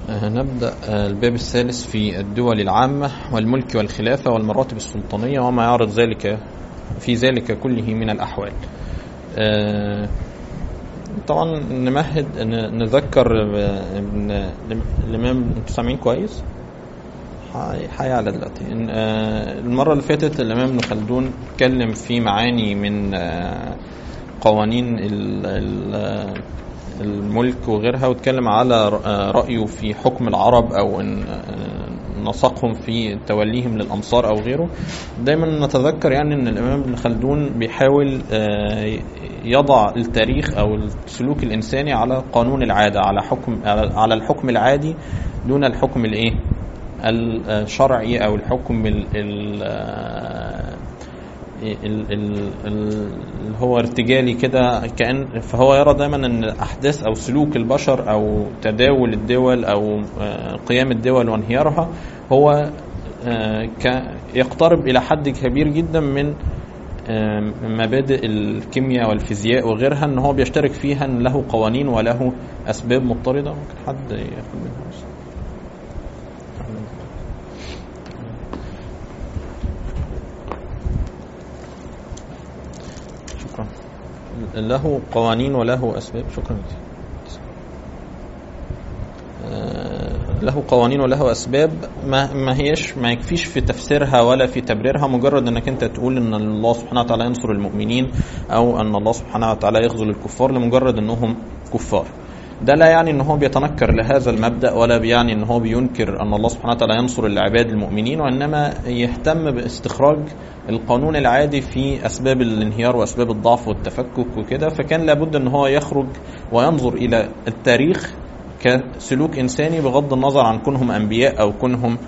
نبدأ الباب الثالث في الدول العامة والملك والخلافة والمراتب السلطانية وما يعرض ذلك في ذلك كله من الأحوال طبعا نمهد نذكر الإمام انتوا سامعين كويس؟ هيعلى دلوقتي المرة اللي فاتت الإمام ابن خلدون اتكلم في معاني من قوانين الملك وغيرها واتكلم على رأيه في حكم العرب أو إن نسقهم في توليهم للأمصار أو غيره دايما نتذكر يعني أن الإمام ابن خلدون بيحاول يضع التاريخ أو السلوك الإنساني على قانون العادة على حكم على الحكم العادي دون الحكم الإيه الشرعي أو الحكم ال اللي هو ارتجالي كده كان فهو يرى دايما ان احداث او سلوك البشر او تداول الدول او قيام الدول وانهيارها هو يقترب الى حد كبير جدا من مبادئ الكيمياء والفيزياء وغيرها ان هو بيشترك فيها ان له قوانين وله اسباب مضطرده ممكن حد ياخد منها له قوانين وله أسباب شكرا له قوانين وله أسباب ما, ما هيش ما يكفيش في تفسيرها ولا في تبريرها مجرد أنك أنت تقول أن الله سبحانه وتعالى ينصر المؤمنين أو أن الله سبحانه وتعالى يخذل الكفار لمجرد أنهم كفار ده لا يعني ان هو بيتنكر لهذا المبدا ولا بيعني ان هو بينكر ان الله سبحانه وتعالى ينصر العباد المؤمنين وانما يهتم باستخراج القانون العادي في اسباب الانهيار واسباب الضعف والتفكك وكده فكان لابد ان هو يخرج وينظر الى التاريخ كسلوك انساني بغض النظر عن كونهم انبياء او كونهم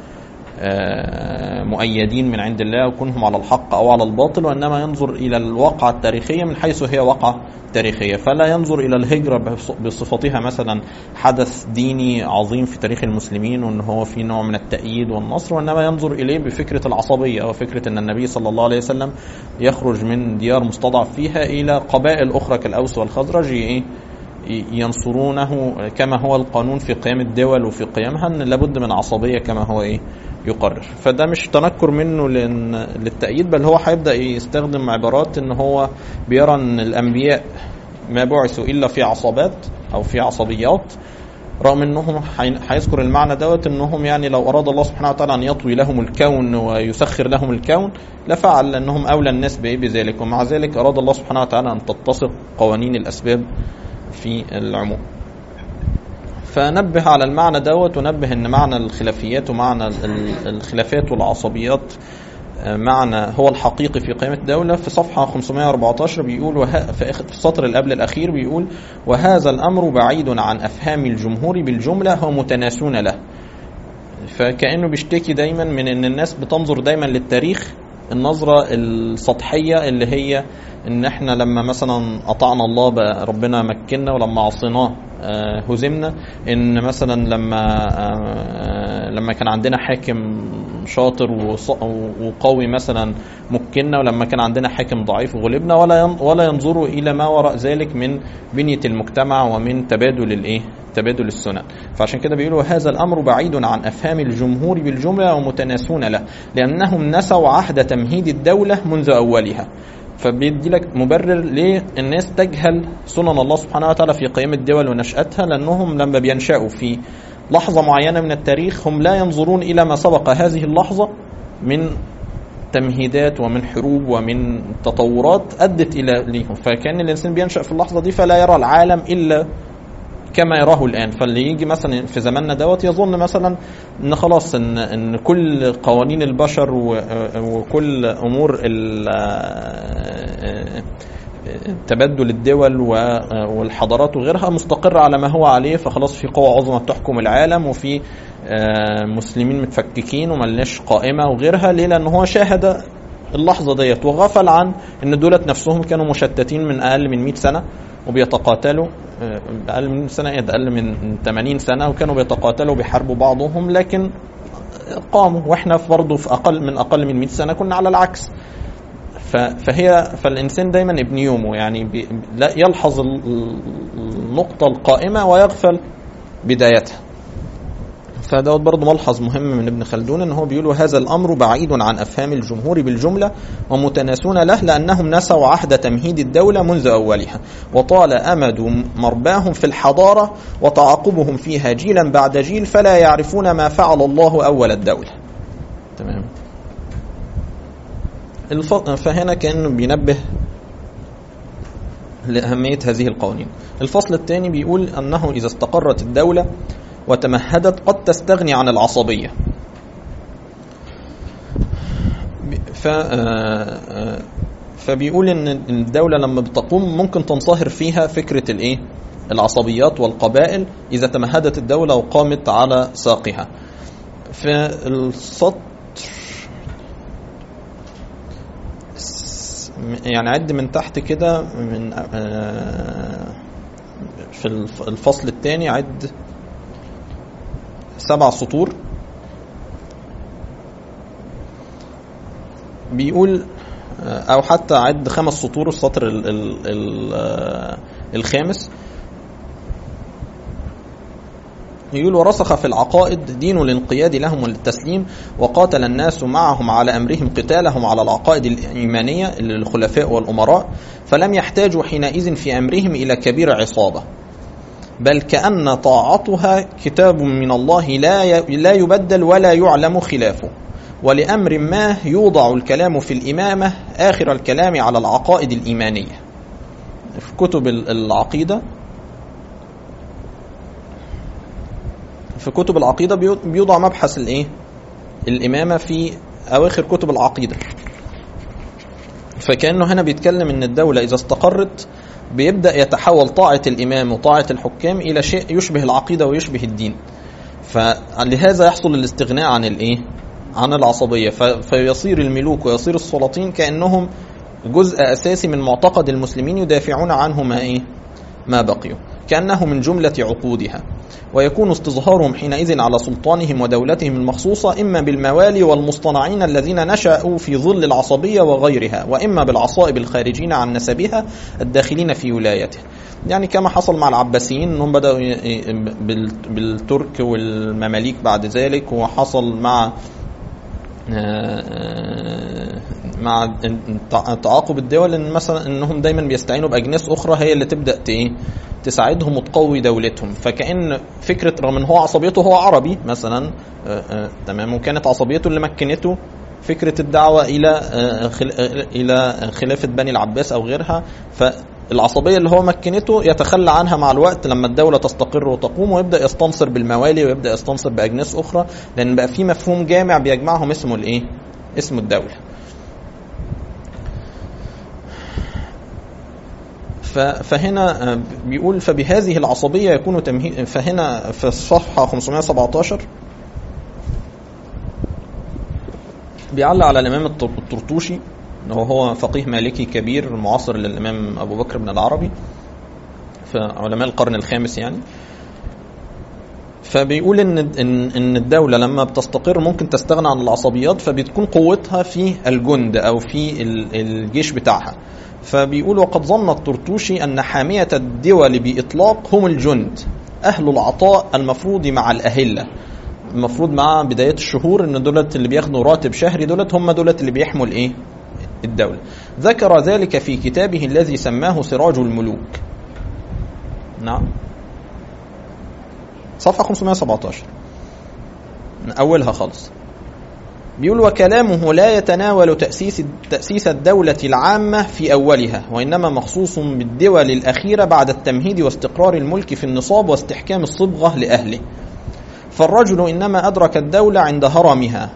مؤيدين من عند الله وكونهم على الحق او على الباطل وانما ينظر الى الواقعه التاريخيه من حيث هي واقعه تاريخيه فلا ينظر الى الهجره بصفتها مثلا حدث ديني عظيم في تاريخ المسلمين وان هو في نوع من التأييد والنصر وانما ينظر اليه بفكره العصبيه وفكره ان النبي صلى الله عليه وسلم يخرج من ديار مستضعف فيها الى قبائل اخرى كالاوس والخزرج ايه ينصرونه كما هو القانون في قيام الدول وفي قيامها ان لابد من عصبيه كما هو ايه يقرر فده مش تنكر منه للتأييد بل هو هيبدأ يستخدم عبارات ان هو بيرى ان الانبياء ما بعثوا الا في عصابات او في عصبيات رغم انهم هيذكر المعنى دوت انهم يعني لو اراد الله سبحانه وتعالى ان يطوي لهم الكون ويسخر لهم الكون لفعل لانهم اولى الناس بايه بذلك ومع ذلك اراد الله سبحانه وتعالى ان تتسق قوانين الاسباب في العموم فنبه على المعنى دوت ونبه ان معنى الخلافيات ومعنى الخلافات والعصبيات معنى هو الحقيقي في قيام الدولة في صفحة 514 بيقول وه... في السطر اللي قبل الأخير بيقول وهذا الأمر بعيد عن أفهام الجمهور بالجملة هم متناسون له فكأنه بيشتكي دايما من أن الناس بتنظر دايما للتاريخ النظرة السطحية اللي هي ان احنا لما مثلا اطعنا الله بقى ربنا مكنا ولما عصيناه هزمنا ان مثلا لما لما كان عندنا حاكم شاطر وقوي مثلا مكنا ولما كان عندنا حاكم ضعيف غلبنا ولا ولا ينظروا الى ما وراء ذلك من بنيه المجتمع ومن تبادل الايه تبادل السنن فعشان كده بيقولوا هذا الامر بعيد عن افهام الجمهور بالجمله ومتناسون له لانهم نسوا عهد تمهيد الدوله منذ اولها فبيدي لك مبرر ليه الناس تجهل سنن الله سبحانه وتعالى في قيام الدول ونشأتها لأنهم لما بينشأوا في لحظة معينة من التاريخ هم لا ينظرون إلى ما سبق هذه اللحظة من تمهيدات ومن حروب ومن تطورات أدت إلى ليهم فكان الإنسان بينشأ في اللحظة دي فلا يرى العالم إلا كما يراه الان فاللي يجي مثلا في زماننا دوت يظن مثلا ان خلاص ان ان كل قوانين البشر وكل امور تبدل الدول والحضارات وغيرها مستقرة على ما هو عليه فخلاص في قوى عظمى بتحكم العالم وفي مسلمين متفككين وملناش قائمة وغيرها ليه لأن هو شاهد اللحظة ديت وغفل عن ان دولت نفسهم كانوا مشتتين من أقل من 100 سنة وبيتقاتلوا اقل من سنه ايه اقل من 80 سنه وكانوا بيتقاتلوا بيحاربوا بعضهم لكن قاموا واحنا برضه في اقل من اقل من 100 سنه كنا على العكس فهي فالانسان دايما ابن يومه يعني بي لا يلحظ النقطه القائمه ويغفل بدايتها فدوت برضه ملحظ مهم من ابن خلدون ان هو بيقول هذا الامر بعيد عن افهام الجمهور بالجمله ومتناسون له لانهم نسوا عهد تمهيد الدوله منذ اولها وطال امد مرباهم في الحضاره وتعاقبهم فيها جيلا بعد جيل فلا يعرفون ما فعل الله اول الدوله. تمام. الف... فهنا كان بينبه لأهمية هذه القوانين الفصل الثاني بيقول أنه إذا استقرت الدولة وتمهدت قد تستغني عن العصبية ف فبيقول ان الدوله لما بتقوم ممكن تنصهر فيها فكره الايه العصبيات والقبائل اذا تمهدت الدوله وقامت على ساقها في السطر يعني عد من تحت كده من في الفصل الثاني عد سبع سطور بيقول او حتى عد خمس سطور السطر ال ال ال الخامس يقول ورسخ في العقائد دين الانقياد لهم والتسليم وقاتل الناس معهم على امرهم قتالهم على العقائد الايمانيه للخلفاء والامراء فلم يحتاجوا حينئذ في امرهم الى كبير عصابه بل كأن طاعتها كتاب من الله لا لا يبدل ولا يعلم خلافه ولأمر ما يوضع الكلام في الإمامة آخر الكلام على العقائد الإيمانية في كتب العقيدة في كتب العقيدة بيوضع مبحث الإيه؟ الإمامة في أواخر كتب العقيدة فكأنه هنا بيتكلم إن الدولة إذا استقرت بيبدا يتحول طاعه الامام وطاعه الحكام الى شيء يشبه العقيده ويشبه الدين فلهذا يحصل الاستغناء عن الايه عن العصبيه فيصير الملوك ويصير السلاطين كانهم جزء اساسي من معتقد المسلمين يدافعون عنه ما ايه ما بقيوا كانه من جمله عقودها ويكون استظهارهم حينئذ على سلطانهم ودولتهم المخصوصة إما بالموالي والمصطنعين الذين نشأوا في ظل العصبية وغيرها وإما بالعصائب الخارجين عن نسبها الداخلين في ولايته يعني كما حصل مع العباسيين انهم بداوا بالترك والمماليك بعد ذلك وحصل مع مع تعاقب الدول ان مثلا انهم دايما بيستعينوا باجناس اخرى هي اللي تبدا ايه تساعدهم وتقوي دولتهم فكأن فكرة رغم ان هو عصبيته هو عربي مثلا تمام وكانت عصبيته اللي مكنته فكرة الدعوة إلى إلى خلافة بني العباس أو غيرها فالعصبية اللي هو مكنته يتخلى عنها مع الوقت لما الدولة تستقر وتقوم ويبدأ يستنصر بالموالي ويبدأ يستنصر بأجناس أخرى لأن بقى في مفهوم جامع بيجمعهم اسمه الإيه؟ اسمه الدولة. فهنا بيقول فبهذه العصبية يكون تمهيد فهنا في الصفحة 517 بيعلق على الإمام الطرطوشي وهو فقيه مالكي كبير معاصر للإمام أبو بكر بن العربي في علماء القرن الخامس يعني فبيقول ان ان ان الدوله لما بتستقر ممكن تستغنى عن العصبيات فبتكون قوتها في الجند او في الجيش بتاعها فبيقول وقد ظن الطرطوشي أن حامية الدول بإطلاق هم الجند أهل العطاء المفروض مع الأهلة المفروض مع بداية الشهور أن دولت اللي بياخدوا راتب شهري دولت هم دولت اللي بيحموا الإيه؟ الدولة ذكر ذلك في كتابه الذي سماه سراج الملوك نعم صفحة 517 من أولها خالص بيقول وكلامه لا يتناول تأسيس تأسيس الدولة العامة في أولها وإنما مخصوص بالدول الأخيرة بعد التمهيد واستقرار الملك في النصاب واستحكام الصبغة لأهله فالرجل إنما أدرك الدولة عند هرمها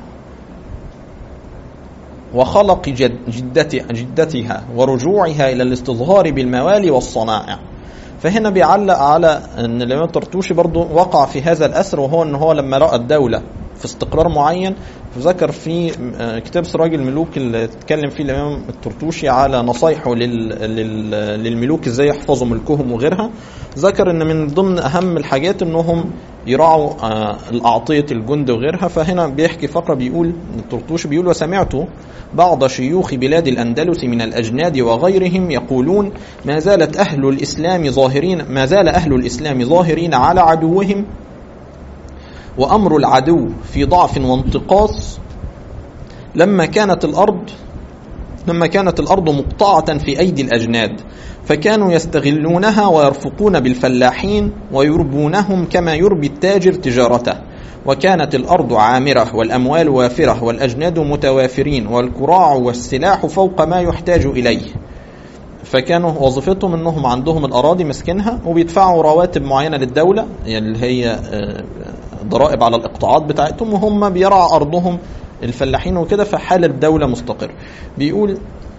وخلق جد جدتها ورجوعها إلى الاستظهار بالموالي والصنائع فهنا بيعلق على ان الامام الطرطوشي برضه وقع في هذا الاسر وهو ان هو لما راى الدوله في استقرار معين ذكر في كتاب سراج الملوك اللي اتكلم فيه الامام الطرطوشي على نصايحه لل... لل... للملوك ازاي يحفظوا ملكهم وغيرها ذكر ان من ضمن اهم الحاجات انهم يراعوا الاعطيه الجند وغيرها فهنا بيحكي فقره بيقول الطرطوشي بيقول وسمعت بعض شيوخ بلاد الاندلس من الاجناد وغيرهم يقولون ما زالت اهل الاسلام ظاهرين ما زال اهل الاسلام ظاهرين على عدوهم وأمر العدو في ضعف وانتقاص لما كانت الأرض لما كانت الأرض مقطعة في أيدي الأجناد فكانوا يستغلونها ويرفقون بالفلاحين ويربونهم كما يربي التاجر تجارته وكانت الأرض عامرة والأموال وافرة والأجناد متوافرين والكراع والسلاح فوق ما يحتاج إليه فكانوا وظيفتهم انهم عندهم الاراضي مسكنها وبيدفعوا رواتب معينه للدوله يعني اللي هي ضرائب على الاقطاعات بتاعتهم وهم بيرعى ارضهم الفلاحين وكده فحال الدوله مستقر بيقول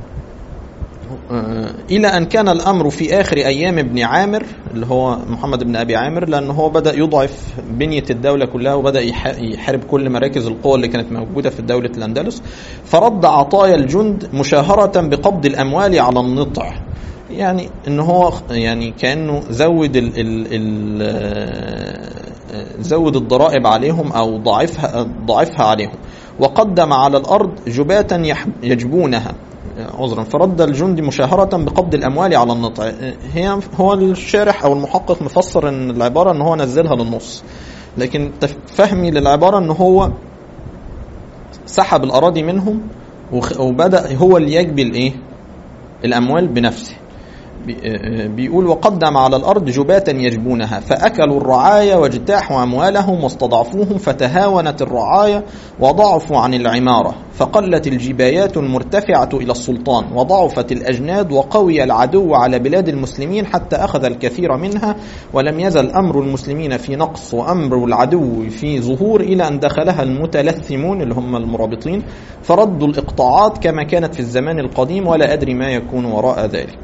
إلى أن كان الأمر في آخر أيام ابن عامر اللي هو محمد بن أبي عامر لأن هو بدأ يضعف بنية الدولة كلها وبدأ يحارب كل مراكز القوى اللي كانت موجودة في دولة الأندلس فرد عطايا الجند مشاهرة بقبض الأموال على النطع يعني ان هو يعني كانه زود ال ال ال زود الضرائب عليهم او ضاعفها ضاعفها عليهم وقدم على الارض جباتا يجبونها عذرا فرد الجندي مشاهرة بقبض الأموال على النطع هي هو الشارح أو المحقق مفسر إن العبارة إن هو نزلها للنص لكن فهمي للعبارة إن هو سحب الأراضي منهم وبدأ هو اللي يجبي الإيه؟ الأموال بنفسه بيقول وقدم على الأرض جباتا يجبونها فأكلوا الرعاية واجتاحوا أموالهم واستضعفوهم فتهاونت الرعاية وضعفوا عن العمارة فقلت الجبايات المرتفعة إلى السلطان وضعفت الأجناد وقوي العدو على بلاد المسلمين حتى أخذ الكثير منها ولم يزل أمر المسلمين في نقص وأمر العدو في ظهور إلى أن دخلها المتلثمون اللي هم المرابطين فردوا الإقطاعات كما كانت في الزمان القديم ولا أدري ما يكون وراء ذلك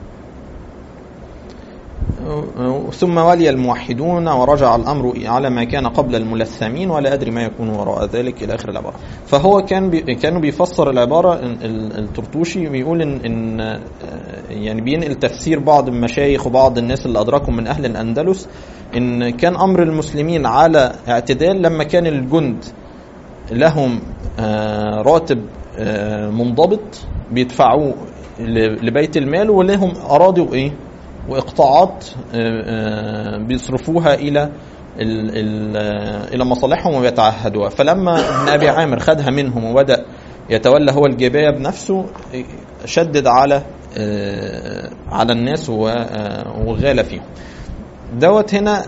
ثم ولي الموحدون ورجع الامر على ما كان قبل الملثمين ولا ادري ما يكون وراء ذلك الى اخر العباره. فهو كان بي كانوا بيفسر العباره الترطوشي بيقول ان ان يعني بينقل تفسير بعض المشايخ وبعض الناس اللي ادركوا من اهل الاندلس ان كان امر المسلمين على اعتدال لما كان الجند لهم راتب منضبط بيدفعوه لبيت المال ولهم اراضي وايه واقطاعات بيصرفوها الى ال ال الى مصالحهم ويتعهدوها فلما ابن ابي عامر خدها منهم وبدا يتولى هو الجبايه بنفسه شدد على على الناس وغال فيهم دوت هنا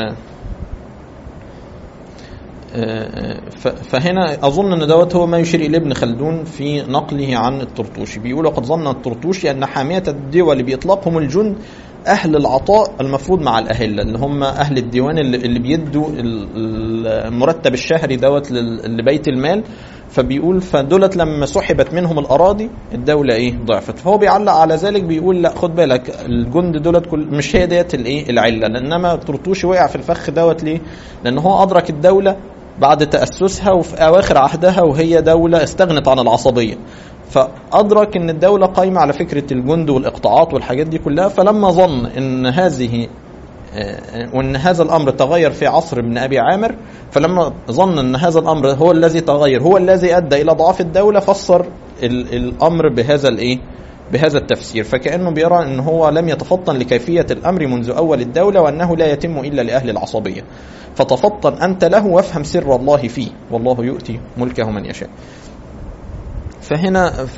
فهنا اظن ان دوت هو ما يشير اليه ابن خلدون في نقله عن الطرطوشي بيقول وقد ظن الطرطوشي ان حاميه الدول باطلاقهم الجند اهل العطاء المفروض مع الاهله اللي هم اهل الديوان اللي, اللي بيدوا المرتب الشهري دوت لبيت المال فبيقول فدولت لما سحبت منهم الاراضي الدوله ايه ضعفت فهو بيعلق على ذلك بيقول لا خد بالك الجند دولت كل مش هي ديت الايه العله لانما طرطوشي وقع في الفخ دوت ليه؟ لان هو ادرك الدوله بعد تاسسها وفي اواخر عهدها وهي دوله استغنت عن العصبيه فادرك ان الدوله قايمه على فكره الجند والاقطاعات والحاجات دي كلها فلما ظن ان هذه وان هذا الامر تغير في عصر ابن ابي عامر فلما ظن ان هذا الامر هو الذي تغير هو الذي ادى الى ضعف الدوله فسر الامر بهذا الايه بهذا التفسير فكانه بيرى ان هو لم يتفطن لكيفيه الامر منذ اول الدوله وانه لا يتم الا لاهل العصبيه فتفطن انت له وافهم سر الله فيه والله يؤتي ملكه من يشاء فهنا ف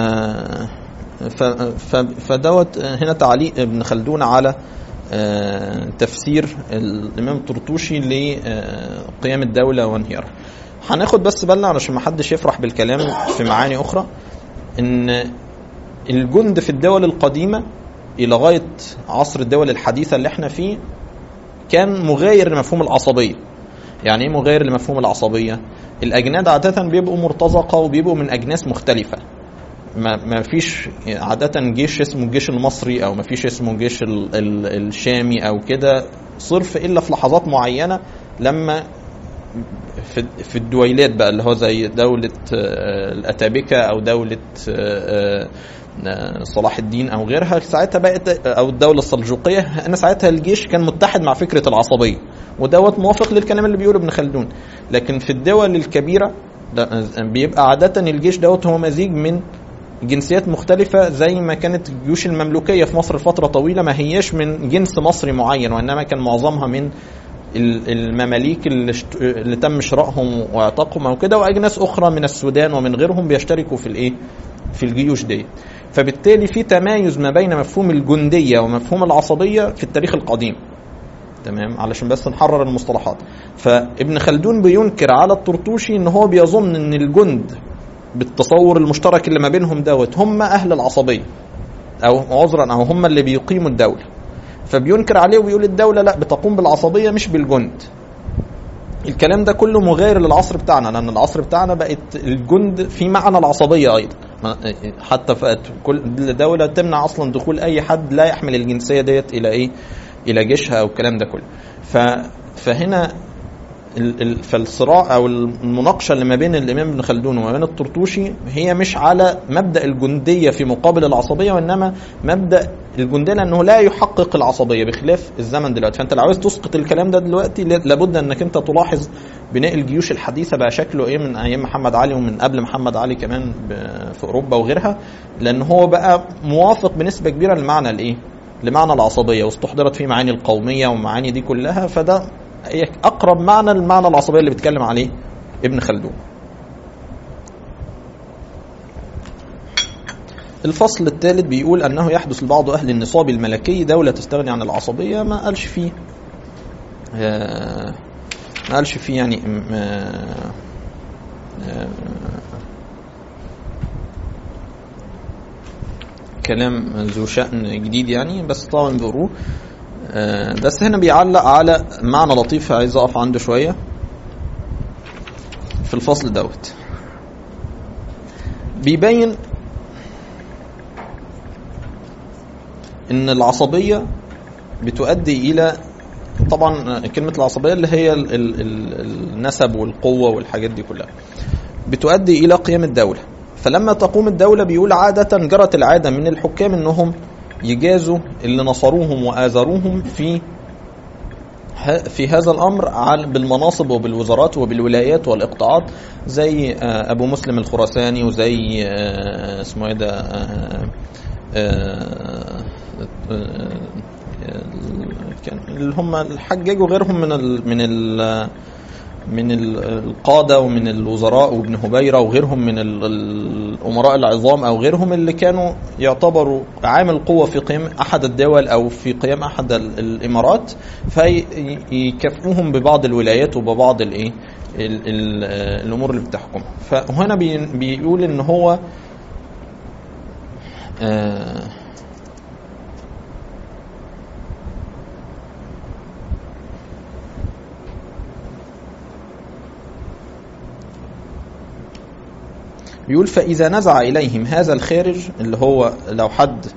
فدوت هنا تعليق ابن خلدون على تفسير الامام الطرطوشي لقيام الدوله وانهيارها هناخد بس بالنا علشان ما حدش يفرح بالكلام في معاني اخرى ان الجند في الدول القديمه الى غايه عصر الدول الحديثه اللي احنا فيه كان مغاير لمفهوم العصبيه يعني ايه مغاير لمفهوم العصبيه الاجناد عاده بيبقوا مرتزقه وبيبقوا من اجناس مختلفه ما ما فيش عادة جيش اسمه الجيش المصري أو ما فيش اسمه الجيش ال ال الشامي أو كده صرف إلا في لحظات معينة لما في في الدويلات بقى اللي هو زي دولة الأتابكة أو دولة صلاح الدين أو غيرها ساعتها بقت أو الدولة السلجوقية أنا ساعتها الجيش كان متحد مع فكرة العصبية ودوت موافق للكلام اللي بيقوله ابن خلدون لكن في الدول الكبيرة بيبقى عادة الجيش دوت هو مزيج من جنسيات مختلفة زي ما كانت الجيوش المملوكية في مصر فترة طويلة ما هياش من جنس مصري معين وإنما كان معظمها من ال- المماليك اللي, اشت... اللي تم شرائهم واعتاقهم او كده واجناس اخرى من السودان ومن غيرهم بيشتركوا في الايه في الجيوش دي فبالتالي في تمايز ما بين مفهوم الجنديه ومفهوم العصبيه في التاريخ القديم تمام علشان بس نحرر المصطلحات فابن خلدون بينكر على الطرطوشي ان هو بيظن ان الجند بالتصور المشترك اللي ما بينهم دوت هم اهل العصبيه او عذرا او هم اللي بيقيموا الدوله فبينكر عليه وبيقول الدوله لا بتقوم بالعصبيه مش بالجند الكلام ده كله مغاير للعصر بتاعنا لان العصر بتاعنا بقت الجند في معنى العصبيه ايضا ما- حتى فقت كل دوله تمنع اصلا دخول اي حد لا يحمل الجنسيه ديت الى ايه الى جيشها او الكلام ده كله ف فهنا ال- ال- فالصراع او المناقشه اللي ما بين الامام ابن خلدون وما بين الطرطوشي هي مش على مبدا الجنديه في مقابل العصبيه وانما مبدا الجنديه لانه لا يحقق العصبيه بخلاف الزمن دلوقتي فانت لو عاوز تسقط الكلام ده دلوقتي ل- لابد انك انت تلاحظ بناء الجيوش الحديثه بقى شكله ايه من ايام محمد علي ومن قبل محمد علي كمان ب- في اوروبا وغيرها لان هو بقى موافق بنسبه كبيره لمعنى الايه لمعنى العصبيه واستحضرت فيه معاني القوميه والمعاني دي كلها فده هي اقرب معنى للمعنى العصبيه اللي بيتكلم عليه ابن خلدون الفصل الثالث بيقول انه يحدث لبعض اهل النصاب الملكي دوله تستغني عن العصبيه ما قالش فيه آه، ما قالش فيه يعني م- آه، آه، كلام ذو شأن جديد يعني بس طبعا بيقروه آه، بس هنا بيعلق على معنى لطيف عايز اقف عنده شويه في الفصل دوت بيبين ان العصبيه بتؤدي الى طبعا كلمه العصبيه اللي هي ال- ال- ال- النسب والقوه والحاجات دي كلها بتؤدي الى قيام الدوله فلما تقوم الدوله بيقول عاده جرت العاده من الحكام انهم يجازوا اللي نصروهم واذروهم في ه- في هذا الامر على بالمناصب وبالوزارات وبالولايات والاقطاعات زي آه، ابو مسلم الخراساني وزي آه، اسمه ايه ده آه، آه، آه، كان اللي هم الحجاج وغيرهم من ال من ال من ال- القادة ومن الوزراء وابن هبيرة وغيرهم من ال- الأمراء العظام أو غيرهم اللي كانوا يعتبروا عامل قوة في قيام أحد الدول أو في قيام أحد ال- الإمارات فيكافئوهم ببعض الولايات وببعض الإيه ال- ال- الأمور اللي بتحكمها فهنا بي- بيقول إن هو آه بيقول فإذا نزع إليهم هذا الخارج اللي هو لو حد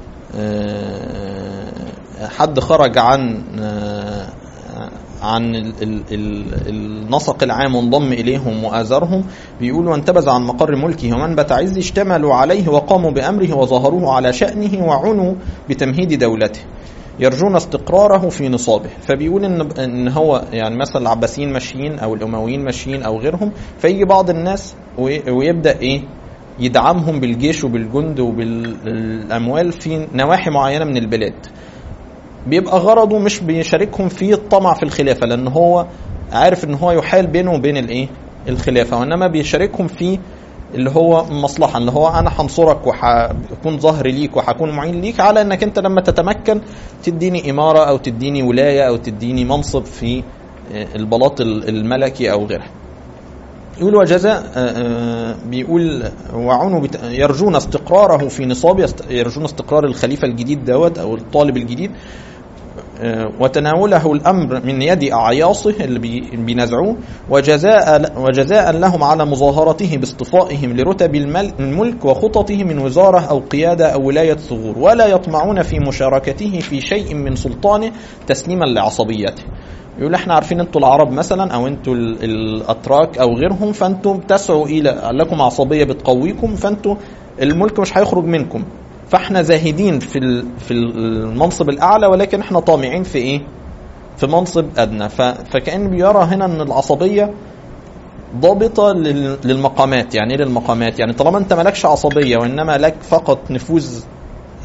آه، حد خرج عن آه، عن ال- ال- ال- النسق العام وانضم إليهم وآزرهم بيقول وانتبذ عن مقر ملكه ومنبت عزه اشتملوا عليه وقاموا بأمره وظهروه على شأنه وعنوا بتمهيد دولته يرجون استقراره في نصابه فبيقول ان ان هو يعني مثلا العباسيين ماشيين او الامويين ماشيين او غيرهم فيجي بعض الناس وي- ويبدا ايه يدعمهم بالجيش وبالجند وبالاموال في نواحي معينه من البلاد بيبقى غرضه مش بيشاركهم في الطمع في الخلافه لان هو عارف ان هو يحال بينه وبين الايه الخلافه وانما بيشاركهم في اللي هو مصلحه اللي هو انا هنصرك وهكون ظهر ليك وهكون معين ليك على انك انت لما تتمكن تديني اماره او تديني ولايه او تديني منصب في البلاط الملكي او غيرها يقول وجزاء بيقول وعنوا بت... يرجون استقراره في نصاب يست... يرجون استقرار الخليفه الجديد دوت او الطالب الجديد وتناوله الامر من يد اعياصه اللي بي... بينازعوه وجزاء وجزاء لهم على مظاهرته باصطفائهم لرتب المل... الملك وخططه من وزاره او قياده او ولايه ثغور ولا يطمعون في مشاركته في شيء من سلطانه تسليما لعصبيته يقول احنا عارفين انتوا العرب مثلا او انتوا الاتراك او غيرهم فانتم تسعوا الى لكم عصبيه بتقويكم فانتوا الملك مش هيخرج منكم فاحنا زاهدين في في المنصب الاعلى ولكن احنا طامعين في ايه؟ في منصب ادنى فكان بيرى هنا ان العصبيه ضابطه للمقامات يعني ايه للمقامات؟ يعني طالما انت مالكش عصبيه وانما لك فقط نفوذ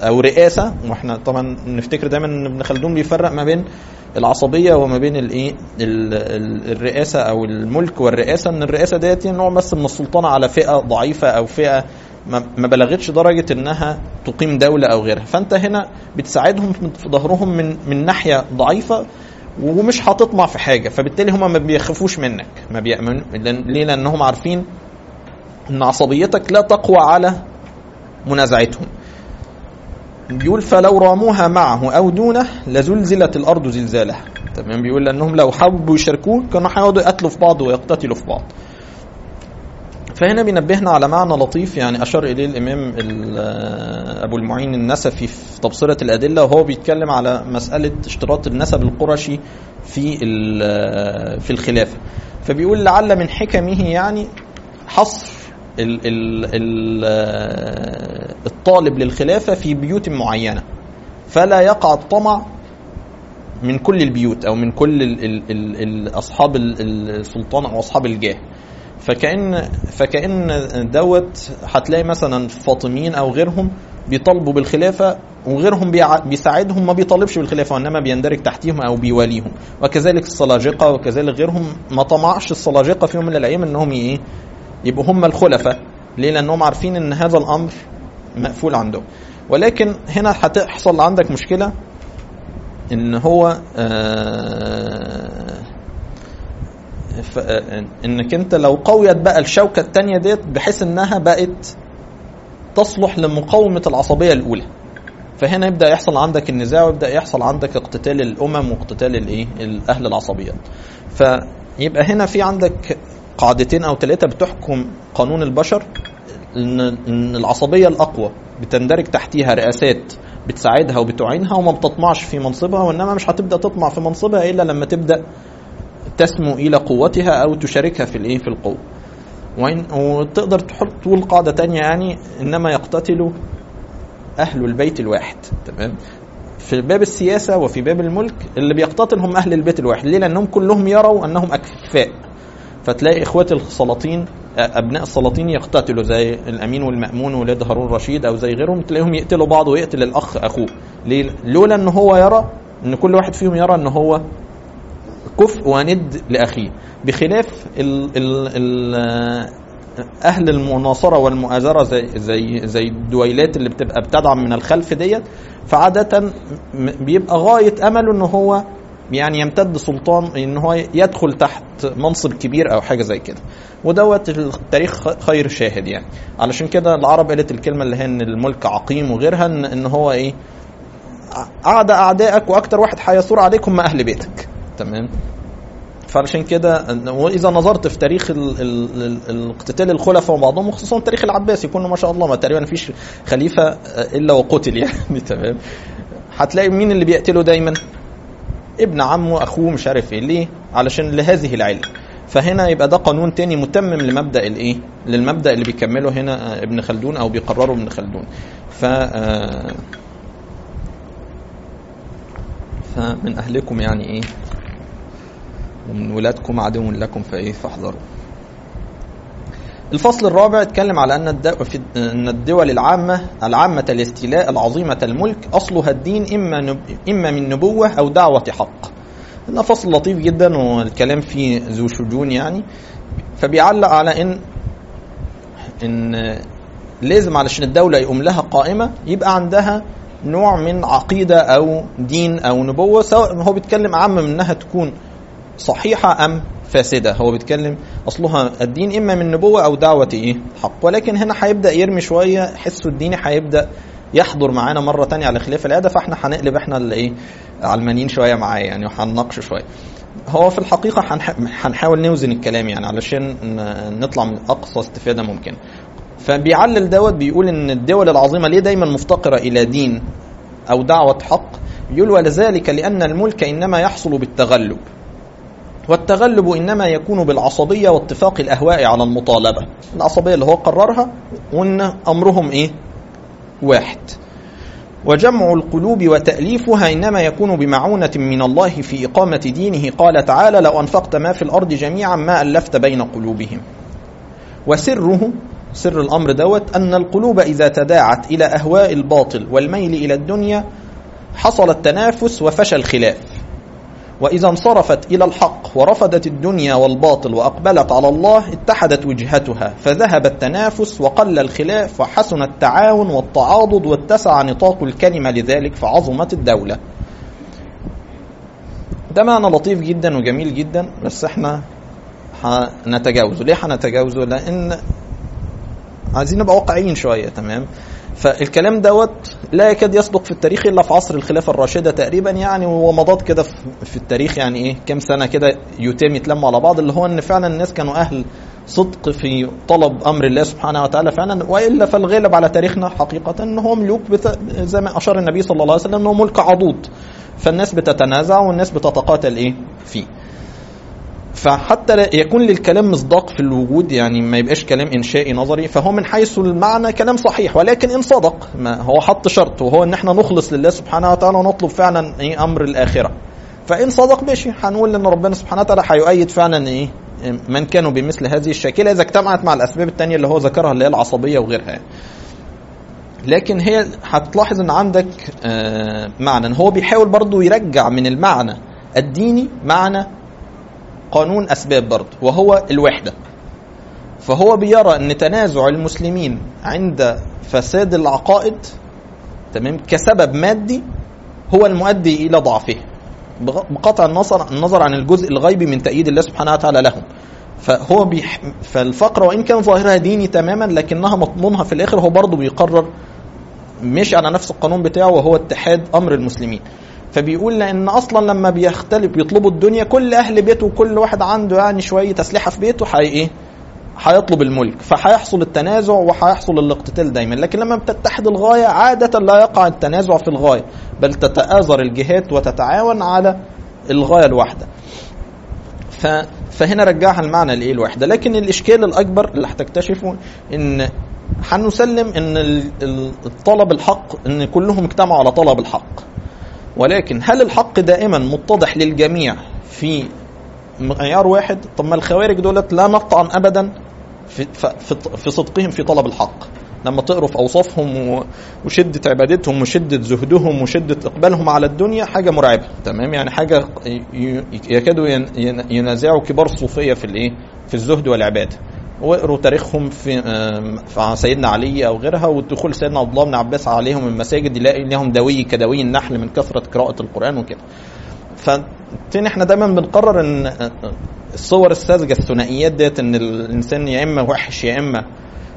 او رئاسه واحنا طبعا نفتكر دايما ان ابن خلدون بيفرق ما بين العصبيه وما بين الايه ال- ال- الرئاسه او الملك والرئاسه ان الرئاسه ديت نوع بس من السلطنه على فئه ضعيفه او فئه ما ما بلغتش درجه انها تقيم دوله او غيرها فانت هنا بتساعدهم في ظهرهم من من ناحيه ضعيفه ومش هتطمع في حاجه فبالتالي هم ما بيخافوش منك ما بيأمن لأن- ليه لانهم عارفين ان عصبيتك لا تقوى على منازعتهم بيقول فلو راموها معه او دونه لزلزلت الارض زلزالها تمام بيقول لانهم لو حبوا يشاركوه كانوا هيقعدوا يقتلوا في بعض ويقتتلوا في بعض فهنا بينبهنا على معنى لطيف يعني اشار اليه الامام ال- ابو المعين النسفي في تبصره الادله وهو بيتكلم على مساله اشتراط النسب القرشي في ال- في الخلافه فبيقول لعل من حكمه يعني حصر ال ال ال الطالب للخلافه في بيوت معينه فلا يقع الطمع من كل البيوت او من كل ال ال ال ال اصحاب ال- السلطان او اصحاب الجاه فكأن فكأن دوت هتلاقي مثلا فاطميين او غيرهم بيطالبوا بالخلافه وغيرهم بيع- بيساعدهم ما بيطالبش بالخلافه وانما بيندرج تحتيهم او بيواليهم وكذلك السلاجقه وكذلك غيرهم ما طمعش السلاجقه في يوم من الايام انهم ايه يبقوا هم الخلفاء ليه لانهم عارفين ان هذا الامر مقفول عندهم ولكن هنا هتحصل عندك مشكله ان هو آه ف- آه، انك انت لو قويت بقى الشوكه الثانيه ديت بحيث انها بقت تصلح لمقاومه العصبيه الاولى فهنا يبدا يحصل عندك النزاع ويبدا يحصل عندك اقتتال الامم واقتتال الايه اهل العصبيات فيبقى هنا في عندك قاعدتين او ثلاثه بتحكم قانون البشر ان ان العصبيه الاقوى بتندرج تحتيها رئاسات بتساعدها وبتعينها وما بتطمعش في منصبها وانما مش هتبدا تطمع في منصبها الا لما تبدا تسمو الى قوتها او تشاركها في الايه في القوه وإن وتقدر تحط تقول قاعده تانية يعني انما يقتتل اهل البيت الواحد تمام في باب السياسه وفي باب الملك اللي بيقتتل هم اهل البيت الواحد ليه لانهم كلهم يروا انهم اكفاء فتلاقي اخوات السلاطين ابناء السلاطين يقتتلوا زي الامين والمامون ولاد هارون رشيد او زي غيرهم تلاقيهم يقتلوا بعض ويقتل الاخ اخوه ليه لولا ان هو يرى ان كل واحد فيهم يرى ان هو كفء وند لاخيه بخلاف ال ال ال اهل المناصره والمؤازره زي زي زي الدويلات اللي بتبقى بتدعم من الخلف ديت فعاده م- بيبقى غايه امله ان هو يعني يمتد سلطان ان هو يدخل تحت منصب كبير او حاجه زي كده ودوت التاريخ خير شاهد يعني علشان كده العرب قالت الكلمه اللي هي ان الملك عقيم وغيرها ان, إن هو ايه اعدى اعدائك واكتر واحد هيثور عليك هم اهل بيتك تمام فعلشان كده واذا نظرت في تاريخ ال- ال- ال- الاقتتال الخلفاء وبعضهم وخصوصا التاريخ العباسي كله ما شاء الله ما تقريبا مفيش خليفه الا وقتل يعني تمام هتلاقي مين اللي بيقتله دايما ابن عمه اخوه مش عارف ايه ليه علشان لهذه العله فهنا يبقى ده قانون تاني متمم لمبدا الايه للمبدا اللي بيكمله هنا ابن خلدون او بيقرره ابن خلدون ف آه، فمن اهلكم يعني ايه ومن ولادكم عدو لكم فايه فاحذروا الفصل الرابع اتكلم على ان الد- في- ان الدول العامه العامه الاستيلاء العظيمه الملك اصلها الدين اما نب... اما من نبوه او دعوه حق. ده فصل لطيف جدا والكلام فيه ذو شجون يعني فبيعلق على ان ان لازم علشان الدوله يقوم لها قائمه يبقى عندها نوع من عقيده او دين او نبوه سواء هو بيتكلم عام من انها تكون صحيحة أم فاسدة هو بيتكلم أصلها الدين إما من نبوة أو دعوة إيه حق ولكن هنا هيبدأ يرمي شوية حسه الديني هيبدأ يحضر معانا مرة تانية على خلاف العادة فاحنا هنقلب احنا اللي ايه علمانيين شوية معاه يعني وهنناقشه شوية هو في الحقيقة هنح- هنحاول نوزن الكلام يعني علشان ن- نطلع من أقصى استفادة ممكنة فبيعلل دوت بيقول ان الدول العظيمه ليه دايما مفتقره الى دين او دعوه حق يقول ولذلك لان الملك انما يحصل بالتغلب والتغلب انما يكون بالعصبيه واتفاق الاهواء على المطالبه العصبيه اللي هو قررها وان امرهم ايه واحد وجمع القلوب وتأليفها إنما يكون بمعونة من الله في إقامة دينه قال تعالى لو أنفقت ما في الأرض جميعا ما ألفت بين قلوبهم وسره سر الأمر دوت أن القلوب إذا تداعت إلى أهواء الباطل والميل إلى الدنيا حصل التنافس وفشى الخلاف وإذا انصرفت إلى الحق ورفضت الدنيا والباطل وأقبلت على الله اتحدت وجهتها فذهب التنافس وقل الخلاف وحسن التعاون والتعاضد واتسع نطاق الكلمة لذلك فعظمت الدولة ده معنى لطيف جدا وجميل جدا بس احنا هنتجاوزه ليه هنتجاوزه لان عايزين نبقى واقعيين شويه تمام فالكلام دوت لا يكاد يسبق في التاريخ الا في عصر الخلافه الراشده تقريبا يعني ومضات كده في التاريخ يعني ايه كام سنه كده يتم يتلموا على بعض اللي هو ان فعلا الناس كانوا اهل صدق في طلب امر الله سبحانه وتعالى فعلا والا فالغالب على تاريخنا حقيقه ان هو ملوك بت... زي ما اشار النبي صلى الله عليه وسلم انه ملك عضوض فالناس بتتنازع والناس بتتقاتل ايه فيه فحتى يكون للكلام مصداق في الوجود يعني ما يبقاش كلام انشائي نظري فهو من حيث المعنى كلام صحيح ولكن ان صدق ما هو حط شرط وهو ان احنا نخلص لله سبحانه وتعالى ونطلب فعلا ايه امر الاخره فان صدق ماشي هنقول ان ربنا سبحانه وتعالى هيؤيد فعلا ايه من كانوا بمثل هذه الشاكله اذا اجتمعت مع الاسباب الثانيه اللي هو ذكرها اللي هي العصبيه وغيرها لكن هي هتلاحظ ان عندك آه معنى هو بيحاول برضو يرجع من المعنى الديني معنى قانون اسباب برضه وهو الوحده فهو بيرى ان تنازع المسلمين عند فساد العقائد تمام كسبب مادي هو المؤدي الى ضعفه بقطع النظر النظر عن الجزء الغيبي من تأييد الله سبحانه وتعالى لهم فهو بيح... فالفقره وان كان ظاهرها ديني تماما لكنها مضمونها في الاخر هو برضه بيقرر مش على نفس القانون بتاعه وهو اتحاد امر المسلمين فبيقول لان اصلا لما بيختلف بيطلبوا الدنيا كل اهل بيته وكل واحد عنده يعني شويه اسلحه في بيته حي ايه هيطلب الملك فهيحصل التنازع وهيحصل الاقتتال دايما لكن لما بتتحد الغايه عاده لا يقع التنازع في الغايه بل تتآزر الجهات وتتعاون على الغايه الواحده ف فهنا رجعها المعنى لايه الوحده لكن الاشكال الاكبر اللي هتكتشفه ان هنسلم ان الطلب الحق ان كلهم اجتمعوا على طلب الحق ولكن هل الحق دائما متضح للجميع في معيار واحد طب ما الخوارج دولت لا نطعن ابدا في, في, في صدقهم في طلب الحق لما تقروا في اوصافهم وشده عبادتهم وشده زهدهم وشده اقبالهم على الدنيا حاجه مرعبه تمام يعني حاجه يكادوا ينازعوا كبار الصوفيه في الايه في الزهد والعباده واقروا تاريخهم في في سيدنا علي او غيرها ودخول سيدنا عبد الله بن عباس عليهم المساجد يلاقي لهم دوي كدوي النحل من كثره قراءه القران وكده. فتاني احنا دايما بنقرر ان الصور الساذجه الثنائيات ديت ان الانسان يا اما وحش يا اما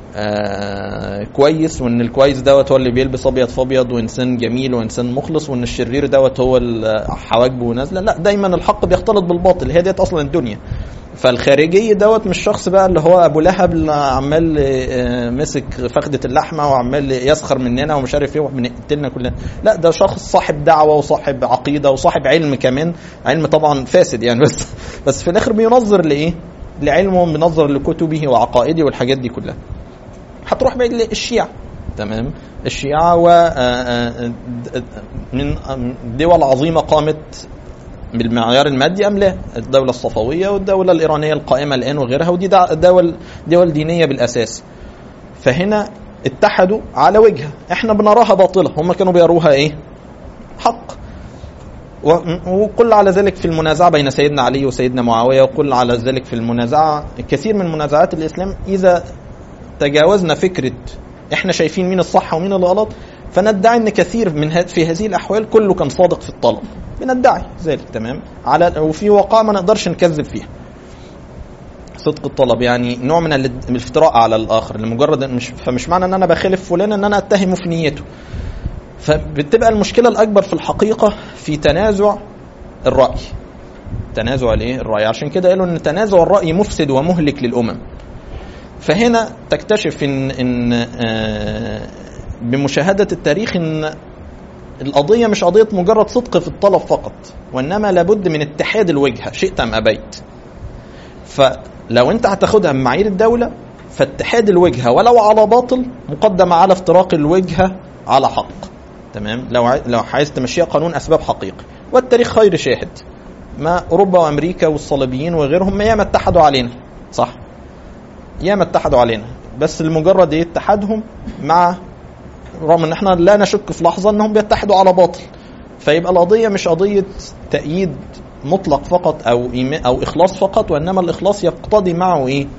آه كويس وان الكويس دوت هو اللي بيلبس ابيض في ابيض وانسان جميل وانسان مخلص وان الشرير دوت هو حواجبه نازله لا دايما الحق بيختلط بالباطل هي ديت اصلا الدنيا فالخارجي دوت مش شخص بقى اللي هو ابو لهب اللي عمال مسك فخده اللحمه وعمال يسخر مننا ومش عارف ايه وبنقتلنا كلنا لا ده شخص صاحب دعوه وصاحب عقيده وصاحب علم كمان علم طبعا فاسد يعني بس بس في الاخر بينظر لايه؟ لعلمه بينظر لكتبه وعقائده والحاجات دي كلها هتروح بقى للشيعة تمام الشيعة و من دول عظيمة قامت بالمعيار المادي ام لا؟ الدوله الصفويه والدوله الايرانيه القائمه الان وغيرها ودي دول دول دينيه بالاساس. فهنا اتحدوا على وجهه، احنا بنراها باطله، هم كانوا بيروها ايه؟ حق. وكل على ذلك في المنازعه بين سيدنا علي وسيدنا معاويه وكل على ذلك في المنازعه كثير من منازعات الاسلام اذا تجاوزنا فكره احنا شايفين مين الصح ومين الغلط فندعي ان كثير من في هذه الاحوال كله كان صادق في الطلب بندعي ذلك تمام على وفي وقائع ما نقدرش نكذب فيها صدق الطلب يعني نوع من الافتراء على الاخر لمجرد مش فمش معنى ان انا بخالف فلان ان انا اتهمه في نيته فبتبقى المشكله الاكبر في الحقيقه في تنازع الراي تنازع الايه الراي عشان كده قالوا ان تنازع الراي مفسد ومهلك للامم فهنا تكتشف ان ان آه بمشاهده التاريخ ان القضية مش قضية مجرد صدق في الطلب فقط وإنما لابد من اتحاد الوجهة شئت أم أبيت فلو أنت هتاخدها من معايير الدولة فاتحاد الوجهة ولو على باطل مقدم على افتراق الوجهة على حق تمام لو لو عايز تمشيها قانون أسباب حقيقي والتاريخ خير شاهد ما أوروبا وأمريكا والصليبيين وغيرهم ياما اتحدوا علينا صح ياما اتحدوا علينا بس لمجرد ايه اتحادهم مع رغم ان احنا لا نشك في لحظه انهم بيتحدوا على باطل فيبقى القضيه مش قضيه تأييد مطلق فقط او إيمان او اخلاص فقط وانما الاخلاص يقتضي معه ايه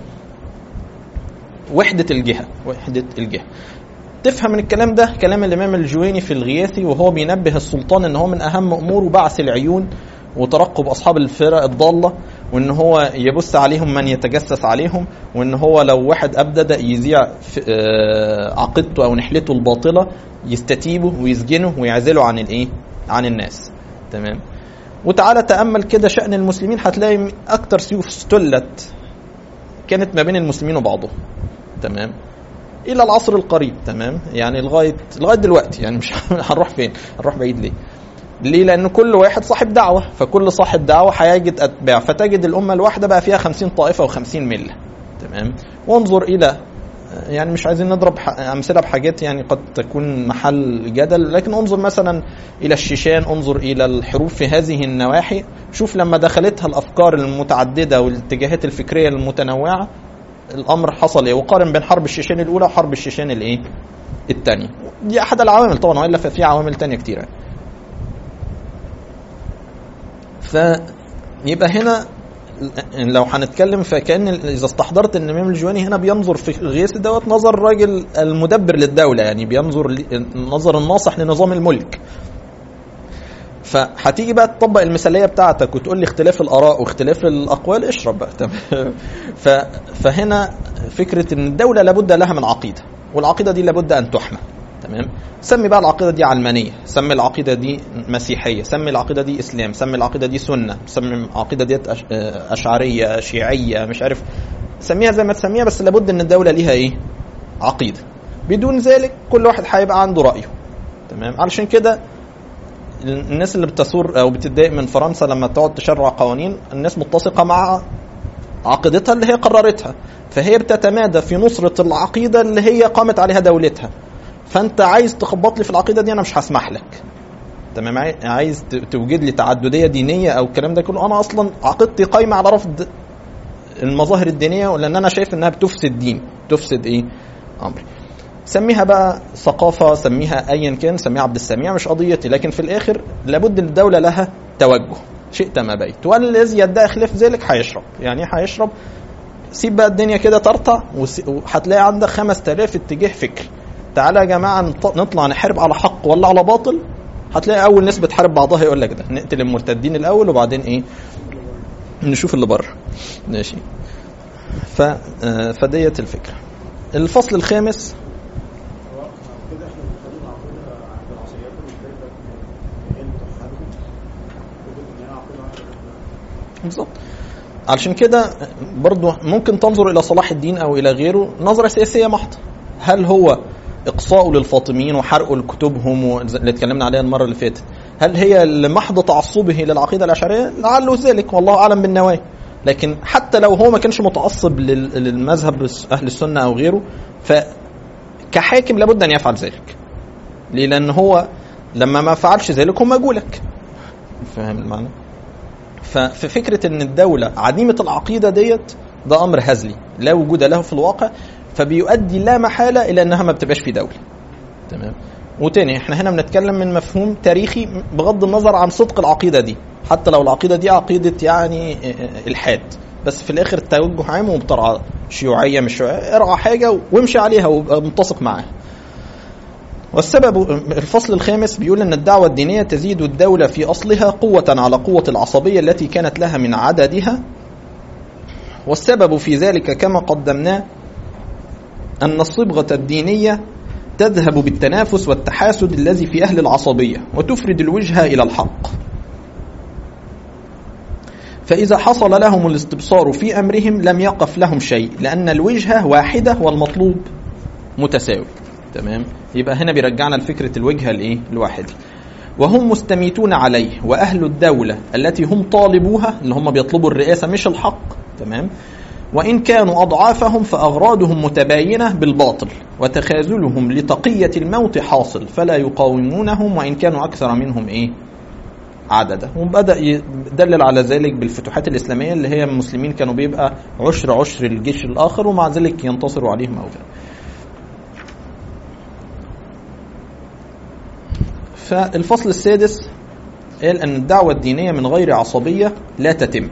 وحده الجهه وحده الجهه تفهم من الكلام ده كلام الامام الجويني في الغياثي وهو بينبه السلطان ان هو من اهم اموره بعث العيون وترقب اصحاب الفرق الضاله وان هو يبث عليهم من يتجسس عليهم وان هو لو واحد ابدد يذيع في- آه، عقيدته او نحلته الباطله يستتيبه ويسجنه ويعزله عن الايه؟ عن الناس تمام وتعالى تامل كده شان المسلمين هتلاقي اكتر سيوف استلت كانت ما بين المسلمين وبعضهم تمام الى العصر القريب تمام يعني لغايه لغايه دلوقتي يعني مش هنروح فين هنروح بعيد ليه ليه لان كل واحد صاحب دعوه فكل صاحب دعوه هيجد اتباع فتجد الامه الواحده بقى فيها 50 طائفه و50 مله تمام وانظر الى يعني مش عايزين نضرب ح- امثله بحاجات يعني قد تكون محل جدل لكن انظر مثلا الى الشيشان انظر الى الحروب في هذه النواحي شوف لما دخلتها الافكار المتعدده والاتجاهات الفكريه المتنوعه الامر حصل ايه وقارن بين حرب الشيشان الاولى وحرب الشيشان الايه الثانيه دي احد العوامل طبعا والا ففي عوامل تانية كتيره فيبقى هنا لو هنتكلم فكان اذا استحضرت ان الامام الجواني هنا بينظر في الغيث دوت نظر الراجل المدبر للدوله يعني بينظر ل- نظر الناصح لنظام الملك فهتيجي بقى تطبق المثاليه بتاعتك وتقول لي اختلاف الاراء واختلاف الاقوال اشرب بقى تمام ف... فهنا فكره ان الدوله لابد لها من عقيده والعقيده دي لابد ان تحمى تمام سمي بقى العقيده دي علمانيه سمي العقيده دي مسيحيه سمي العقيده دي اسلام سمي العقيده دي سنه سمي العقيده دي أش... اشعريه شيعيه مش عارف سميها زي ما تسميها بس لابد ان الدوله ليها ايه عقيده بدون ذلك كل واحد هيبقى عنده رايه تمام علشان كده الناس اللي بتثور او بتتضايق من فرنسا لما تقعد تشرع قوانين الناس متسقه مع عقيدتها اللي هي قررتها فهي بتتمادى في نصرة العقيدة اللي هي قامت عليها دولتها فانت عايز تخبط لي في العقيدة دي انا مش هسمح لك تمام عاي- عايز ت- توجد لي تعددية دينية او الكلام ده كله انا اصلا عقيدتي قايمة على رفض المظاهر الدينية لان انا شايف انها بتفسد دين تفسد ايه امري سميها بقى ثقافه سميها ايا كان سميها عبد السميع مش قضيتي لكن في الاخر لابد الدوله لها توجه شئت ما بيت والذي يدعي خلاف ذلك هيشرب يعني إيه هيشرب سيب بقى الدنيا كده ترتع وس- وهتلاقي عندك 5000 اتجاه فكري تعالى يا جماعه نط- نطلع نحارب على حق ولا على باطل هتلاقي اول ناس بتحارب بعضها يقول لك ده نقتل المرتدين الاول وبعدين ايه نشوف اللي بره ماشي ف آه، فديت الفكره الفصل الخامس كده احنا بنخلي العقيدة عند العصريات المختلفة هي اللي توحدهم فكرة ان هي عقيدة واحدة بالظبط علشان كده برضو ممكن تنظر الى صلاح الدين او الى غيره نظره سياسيه محضه هل هو اقصاؤه للفاطميين وحرقه لكتبهم وز- اللي اتكلمنا عليها المره اللي فاتت هل هي لمحض تعصبه للعقيده الاشعريه لعله ذلك والله اعلم بالنوايا لكن حتى لو هو ما كانش متعصب لل- للمذهب اهل السنه او غيره فكحاكم لابد ان يفعل ذلك ليه لان هو لما ما فعلش ذلك هم جولك فاهم المعنى ففي فكره ان الدوله عديمه العقيده ديت ده امر هزلي لا وجود له في الواقع فبيؤدي لا محاله الى انها ما بتبقاش في دوله تمام وتاني احنا هنا بنتكلم من مفهوم تاريخي بغض النظر عن صدق العقيده دي حتى لو العقيده دي عقيده يعني الحاد بس في الاخر توجه عام وبترعى شيوعيه مش شيوعيه ارعى حاجه وامشي عليها وابقى متسق معاها والسبب الفصل الخامس بيقول ان الدعوه الدينيه تزيد الدوله في اصلها قوه على قوه العصبيه التي كانت لها من عددها والسبب في ذلك كما قدمناه ان الصبغه الدينيه تذهب بالتنافس والتحاسد الذي في اهل العصبيه وتفرد الوجهه الى الحق فإذا حصل لهم الاستبصار في أمرهم لم يقف لهم شيء لأن الوجهة واحدة والمطلوب متساوي تمام يبقى هنا بيرجعنا لفكرة الوجهة الإيه الواحدة وهم مستميتون عليه وأهل الدولة التي هم طالبوها اللي هم بيطلبوا الرئاسة مش الحق تمام وإن كانوا أضعافهم فأغراضهم متباينة بالباطل وتخاذلهم لتقية الموت حاصل فلا يقاومونهم وإن كانوا أكثر منهم إيه عددا وبدا يدلل على ذلك بالفتوحات الاسلاميه اللي هي المسلمين كانوا بيبقى عشر عشر الجيش الاخر ومع ذلك ينتصروا عليهم او غيره فالفصل السادس قال ان الدعوه الدينيه من غير عصبيه لا تتم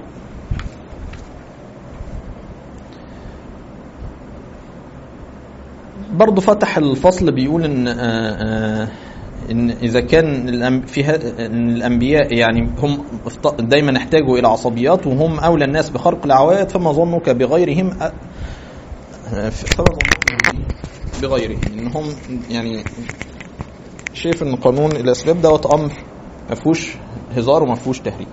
برضه فتح الفصل بيقول ان آه، آه، ان اذا كان الأم- في ه- إن الانبياء يعني هم افت- دايما احتاجوا الى عصبيات وهم اولى الناس بخرق العوائد فما ظنك بغيرهم أ- آه، فما ظنك بغيرهم انهم يعني شايف ان قانون الاسباب دوت امر ما فيهوش هزار وما فيهوش تهريج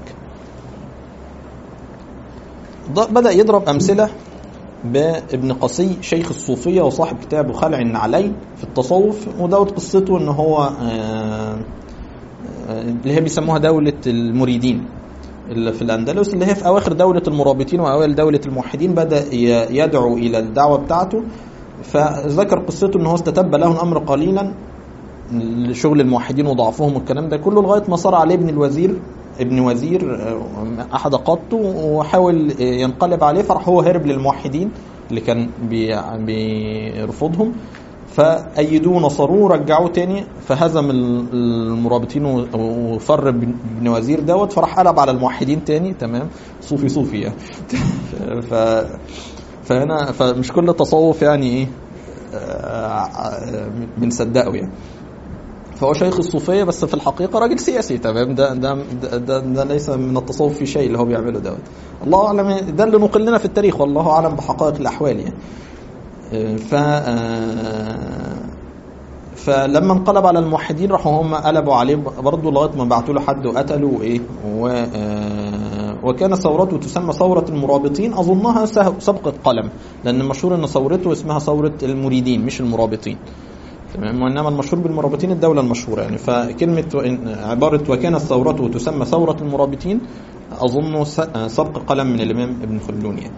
ض- بدا يضرب امثله بابن قصي شيخ الصوفية وصاحب كتاب خلع النعلين في التصوف ودوت قصته ان هو آه، آه، اللي هي بيسموها دولة المريدين اللي في الأندلس اللي هي في أواخر دولة المرابطين وأوائل دولة الموحدين بدأ ي- يدعو إلى الدعوة بتاعته فذكر قصته ان هو استتب له الأمر قليلا لشغل الموحدين وضعفهم والكلام ده كله لغاية ما صار عليه ابن الوزير ابن وزير آه، أحد قادته وحاول آه، ينقلب عليه فراح هو هرب للموحدين اللي كان بي- بيرفضهم فأيدوه نصروه رجعوه تاني فهزم ال- المرابطين و- وفر ابن ابن وزير دوت فراح قلب على الموحدين تاني تمام صوفي صوفي يعني ف فهنا فمش كل تصوف يعني ايه آه، آه، بنصدقه يعني فهو شيخ الصوفية بس في الحقيقة راجل سياسي تمام ده ده ده, ده, ده ليس من التصوف في شيء اللي هو بيعمله دوت الله أعلم ده اللي نقل لنا في التاريخ والله أعلم بحقائق الأحوال يعني آه، ف آه، فلما انقلب على الموحدين راحوا هم قلبوا عليه برضه لغايه ما بعتوا له حد وقتلوا وايه و آه، وكان ثورته تسمى ثوره المرابطين اظنها سه- سبقه قلم لان المشهور ان ثورته اسمها ثوره المريدين مش المرابطين تمام وانما المشهور بالمرابطين الدوله المشهوره يعني فكلمه وإن- عباره وكانت ثورته تسمى ثوره المرابطين اظن س- آه، سبق قلم من الامام ابن خلدون يعني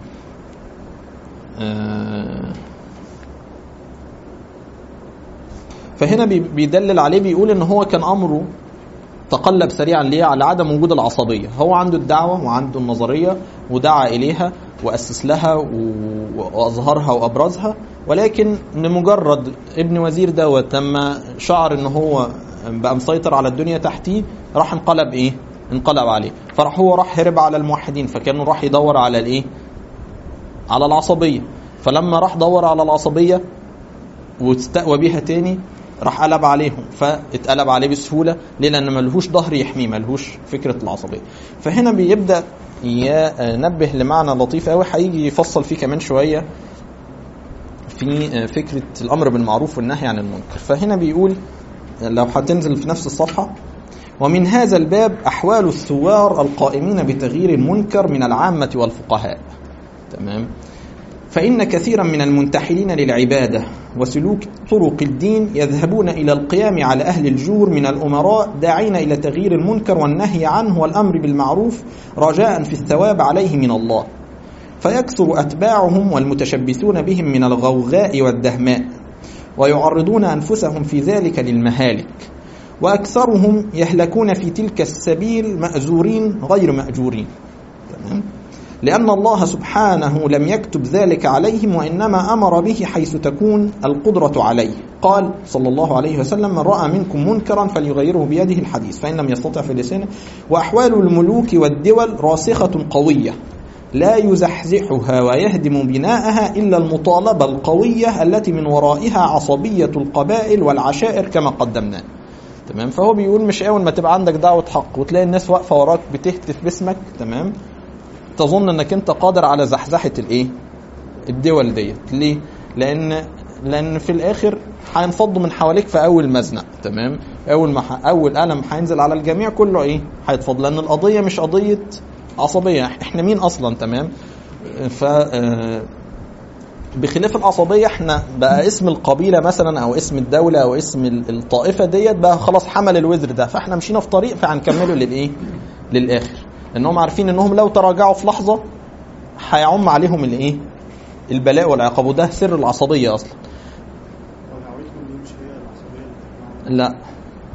آه، فهنا بي- بيدلل عليه بيقول ان هو كان امره تقلب سريعا ليه على عدم وجود العصبيه هو عنده الدعوه وعنده النظريه ودعا اليها واسس لها و- واظهرها وابرزها ولكن لمجرد ابن وزير دوت لما شعر ان هو بقى مسيطر على الدنيا تحتيه راح انقلب ايه انقلب عليه فراح هو راح هرب على الموحدين فكانوا راح يدور على الايه على العصبيه فلما راح دور على العصبيه واستقوى بيها تاني راح قلب عليهم فاتقلب عليه بسهوله ليه لان ملهوش ظهر يحميه ملهوش فكره العصبيه فهنا بيبدا ينبه لمعنى لطيف قوي هيجي يفصل فيه كمان شويه في فكره الامر بالمعروف والنهي عن المنكر فهنا بيقول لو هتنزل في نفس الصفحه ومن هذا الباب احوال الثوار القائمين بتغيير المنكر من العامه والفقهاء تمام فإن كثيرا من المنتحلين للعبادة وسلوك طرق الدين يذهبون إلى القيام على أهل الجور من الأمراء داعين إلى تغيير المنكر والنهي عنه والأمر بالمعروف رجاء في الثواب عليه من الله فيكثر أتباعهم والمتشبثون بهم من الغوغاء والدهماء ويعرضون أنفسهم في ذلك للمهالك وأكثرهم يهلكون في تلك السبيل مأزورين غير مأجورين تمام لأن الله سبحانه لم يكتب ذلك عليهم وإنما أمر به حيث تكون القدرة عليه قال صلى الله عليه وسلم من رأى منكم منكرا فليغيره بيده الحديث فإن لم يستطع في لسانه وأحوال الملوك والدول راسخة قوية لا يزحزحها ويهدم بناءها إلا المطالبة القوية التي من ورائها عصبية القبائل والعشائر كما قدمنا تمام فهو بيقول مش اول ما تبقى عندك دعوة حق وتلاقي الناس واقفة وراك بتهتف باسمك تمام تظن انك انت قادر على زحزحه الايه الدول ديت ليه لان لان في الاخر هينفضوا من حواليك في اول مزنق تمام اول ما ح... اول قلم هينزل على الجميع كله ايه هيتفضل لان القضيه مش قضيه عصبيه احنا مين اصلا تمام ف آه، بخلاف العصبيه احنا بقى اسم القبيله مثلا او اسم الدوله او اسم ال- الطائفه ديت بقى خلاص حمل الوزر ده فاحنا مشينا في طريق فهنكمله للايه للاخر لانهم عارفين انهم لو تراجعوا في لحظه هيعم عليهم الايه البلاء والعقاب وده سر العصبيه اصلا ودعوتهم دي مش هي العصبيه اللي بتطلع لا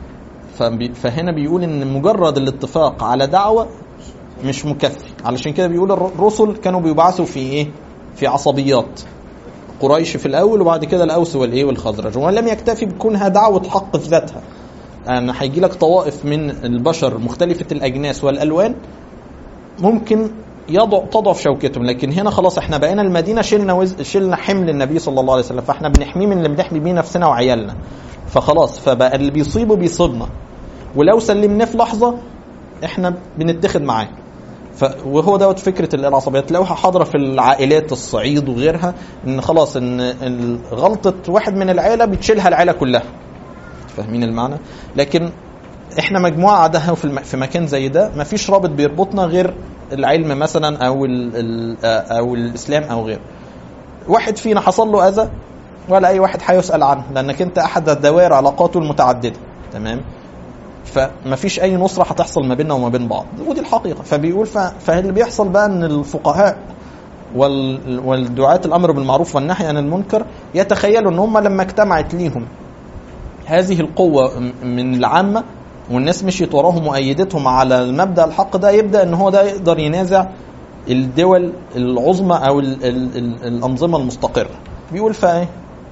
فبي- فهنا بيقول ان مجرد الاتفاق على دعوه مش مكفي علشان كده بيقول الر- الرسل كانوا بيبعثوا في ايه في عصبيات قريش في الاول وبعد كده الاوس والايه والخزرج ولم يكتفي بكونها دعوه حق في ذاتها ان هيجي لك طوائف من البشر مختلفه الاجناس والالوان ممكن يضع تضعف شوكتهم لكن هنا خلاص احنا بقينا المدينه شلنا وز... شلنا حمل النبي صلى الله عليه وسلم فاحنا بنحميه من اللي بنحمي بيه نفسنا وعيالنا فخلاص فبقى اللي بيصيبه بيصيبنا ولو سلمناه في لحظه احنا بنتخذ معاه ف... وهو دوت فكره العصبيات لو حاضره في العائلات الصعيد وغيرها ان خلاص ان ال- غلطه واحد من العيله بتشيلها العيله كلها فاهمين المعنى لكن احنا مجموعه عدها في, الم... في مكان زي ده مفيش رابط بيربطنا غير العلم مثلا او ال... ال... او الاسلام او غيره واحد فينا حصل له اذى ولا اي واحد هيسال عنه لانك انت احد دوائر علاقاته المتعدده تمام فمفيش اي نصره هتحصل ما بيننا وما بين بعض ودي الحقيقه فبيقول ف... فاللي بيحصل بقى ان الفقهاء وال... والدعاة الامر بالمعروف والنهي عن المنكر يتخيلوا ان هم لما اجتمعت ليهم هذه القوة م- من العامة والناس مشيت وراهم وأيدتهم على المبدأ الحق ده يبدأ ان هو ده يقدر ينازع الدول العظمى او ال ال ال الأنظمة المستقرة بيقول فايه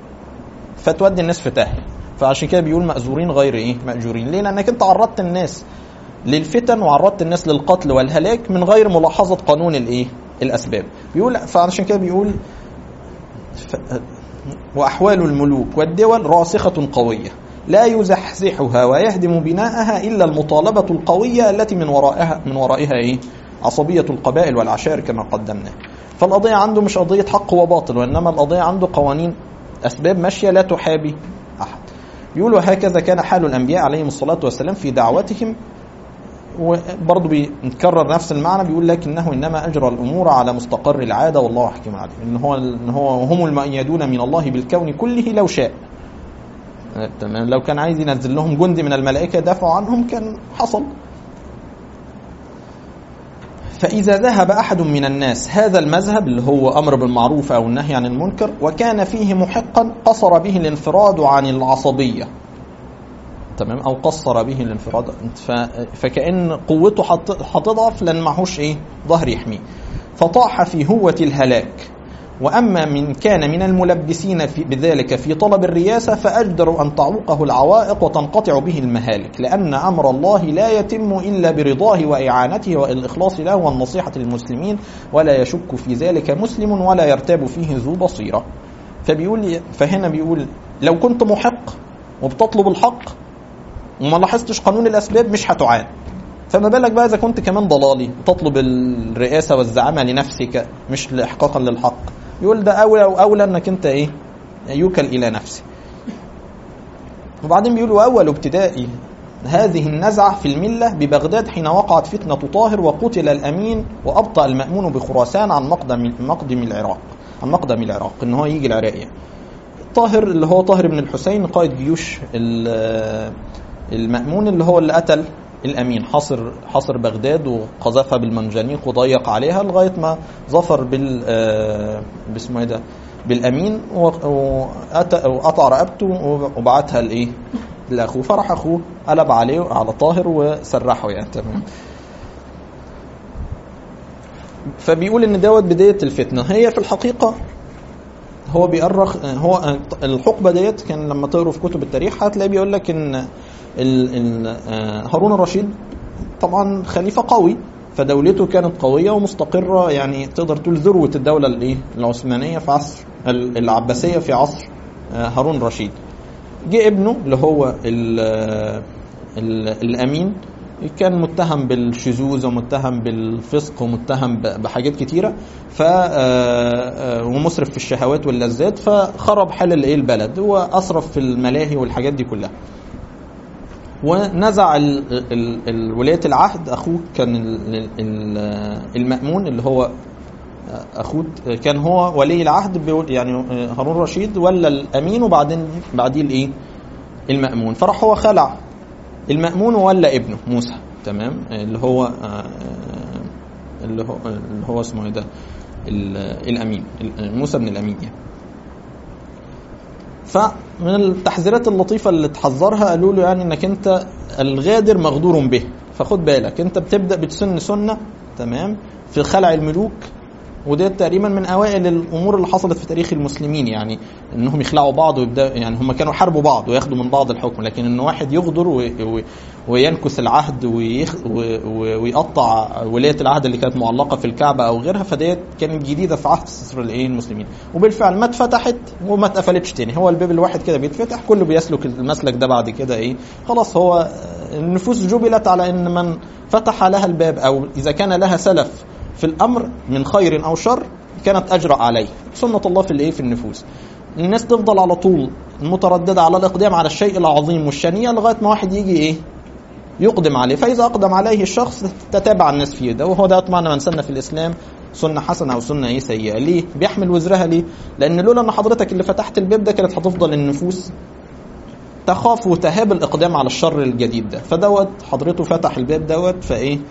فتودي الناس في تاهي فعشان كده بيقول مأزورين غير ايه مأجورين ليه لأنك انت عرضت الناس للفتن وعرضت الناس للقتل والهلاك من غير ملاحظة قانون الايه الأسباب بيقول فعشان كده بيقول ف... وأحوال الملوك والدول راسخة قوية لا يزحزحها ويهدم بناءها إلا المطالبة القوية التي من ورائها من ورائها إيه؟ عصبية القبائل والعشائر كما قدمنا فالقضية عنده مش قضية حق وباطل وإنما القضية عنده قوانين أسباب ماشية لا تحابي أحد يقول وهكذا كان حال الأنبياء عليهم الصلاة والسلام في دعوتهم وبرضه بيتكرر نفس المعنى بيقول لكنه انما اجرى الامور على مستقر العاده والله حكيم عليه ان هو ان هو هم المؤيدون من الله بالكون كله لو شاء تمام لو كان عايز ينزل لهم جند من الملائكه يدافعوا عنهم كان حصل فإذا ذهب أحد من الناس هذا المذهب اللي هو أمر بالمعروف أو النهي عن المنكر وكان فيه محقا قصر به الانفراد عن العصبية تمام أو قصر به الانفراد ف... فكأن قوته حت... هتضعف لأن معهوش إيه ظهر يحميه فطاح في هوة الهلاك وأما من كان من الملبسين في بذلك في طلب الرياسة فأجدر أن تعوقه العوائق وتنقطع به المهالك لأن أمر الله لا يتم إلا برضاه وإعانته والإخلاص له والنصيحة للمسلمين ولا يشك في ذلك مسلم ولا يرتاب فيه ذو بصيرة فبيقول فهنا بيقول لو كنت محق وبتطلب الحق وما لاحظتش قانون الأسباب مش هتعان فما بالك بقى إذا كنت كمان ضلالي تطلب الرئاسة والزعامة لنفسك مش إحقاقا للحق يقول ده اولى واولى انك انت ايه يوكل الى نفسه وبعدين بيقول واول ابتداء هذه النزعة في الملة ببغداد حين وقعت فتنة طاهر وقتل الأمين وأبطأ المأمون بخراسان عن مقدم مقدم العراق عن مقدم العراق إن هو يجي العراق يعني. طاهر اللي هو طاهر بن الحسين قائد جيوش المأمون اللي هو اللي قتل الامين حاصر حاصر بغداد وقذفها بالمنجنيق وضيق عليها لغايه ما ظفر بال باسمه ايه ده بالامين وقطع رقبته وبعتها لايه لاخوه فراح اخوه قلب عليه على طاهر وسرحه يعني تمام فبيقول ان دوت بدايه الفتنه هي في الحقيقه هو بيأرخ هو الحقبه ديت كان لما تقروا في كتب التاريخ هتلاقي بيقول لك ان ال ال هارون الرشيد طبعا خليفه قوي فدولته كانت قويه ومستقره يعني تقدر تقول ذروه الدوله الايه العثمانيه في عصر العباسيه في عصر هارون الرشيد جه ابنه اللي هو ال ال الامين كان متهم بالشذوذ ومتهم بالفسق ومتهم بحاجات كتيره ف ومسرف في الشهوات واللذات فخرب حال الايه البلد واسرف في الملاهي والحاجات دي كلها ونزع ال ال ال ولايه العهد اخوه كان ال ال المامون اللي هو اخوه كان هو ولي العهد يعني هارون الرشيد ولا الامين وبعدين بعديه الايه المامون فراح هو خلع المامون ولا ابنه موسى تمام اللي هو اللي هو اللي هو اسمه ايه ده الامين موسى بن الامين يعني فمن التحذيرات اللطيفه اللي تحذرها قالوا له يعني انك انت الغادر مغدور به فخد بالك انت بتبدا بتسن سنه تمام في خلع الملوك وده تقريبا من اوائل الامور اللي حصلت في تاريخ المسلمين يعني انهم يخلعوا بعض ويبدا يعني هم كانوا حاربوا بعض وياخدوا من بعض الحكم لكن ان واحد يغدر وي- وي- وينكث العهد ويخ و- و- ويقطع ولايه العهد اللي كانت معلقه في الكعبه او غيرها فديت كانت جديده في عهد سفر الايه المسلمين وبالفعل ما اتفتحت وما اتقفلتش تاني هو الباب الواحد كده بيتفتح كله بيسلك المسلك ده بعد كده ايه خلاص هو النفوس جبلت على ان من فتح لها الباب او اذا كان لها سلف في الامر من خير او شر كانت اجرأ عليه سنه الله في الايه في النفوس الناس تفضل على طول متردده على الاقدام على الشيء العظيم والشنيع لغايه ما واحد يجي ايه يقدم عليه فاذا اقدم عليه الشخص تتابع الناس فيه ده وهو ده معنى من سن في الاسلام سنه حسنه او سنه ايه سيئه ليه بيحمل وزرها ليه لان لولا ان حضرتك اللي فتحت الباب ده كانت هتفضل النفوس تخاف وتهاب الاقدام على الشر الجديد ده فدوت حضرته فتح الباب دوت فايه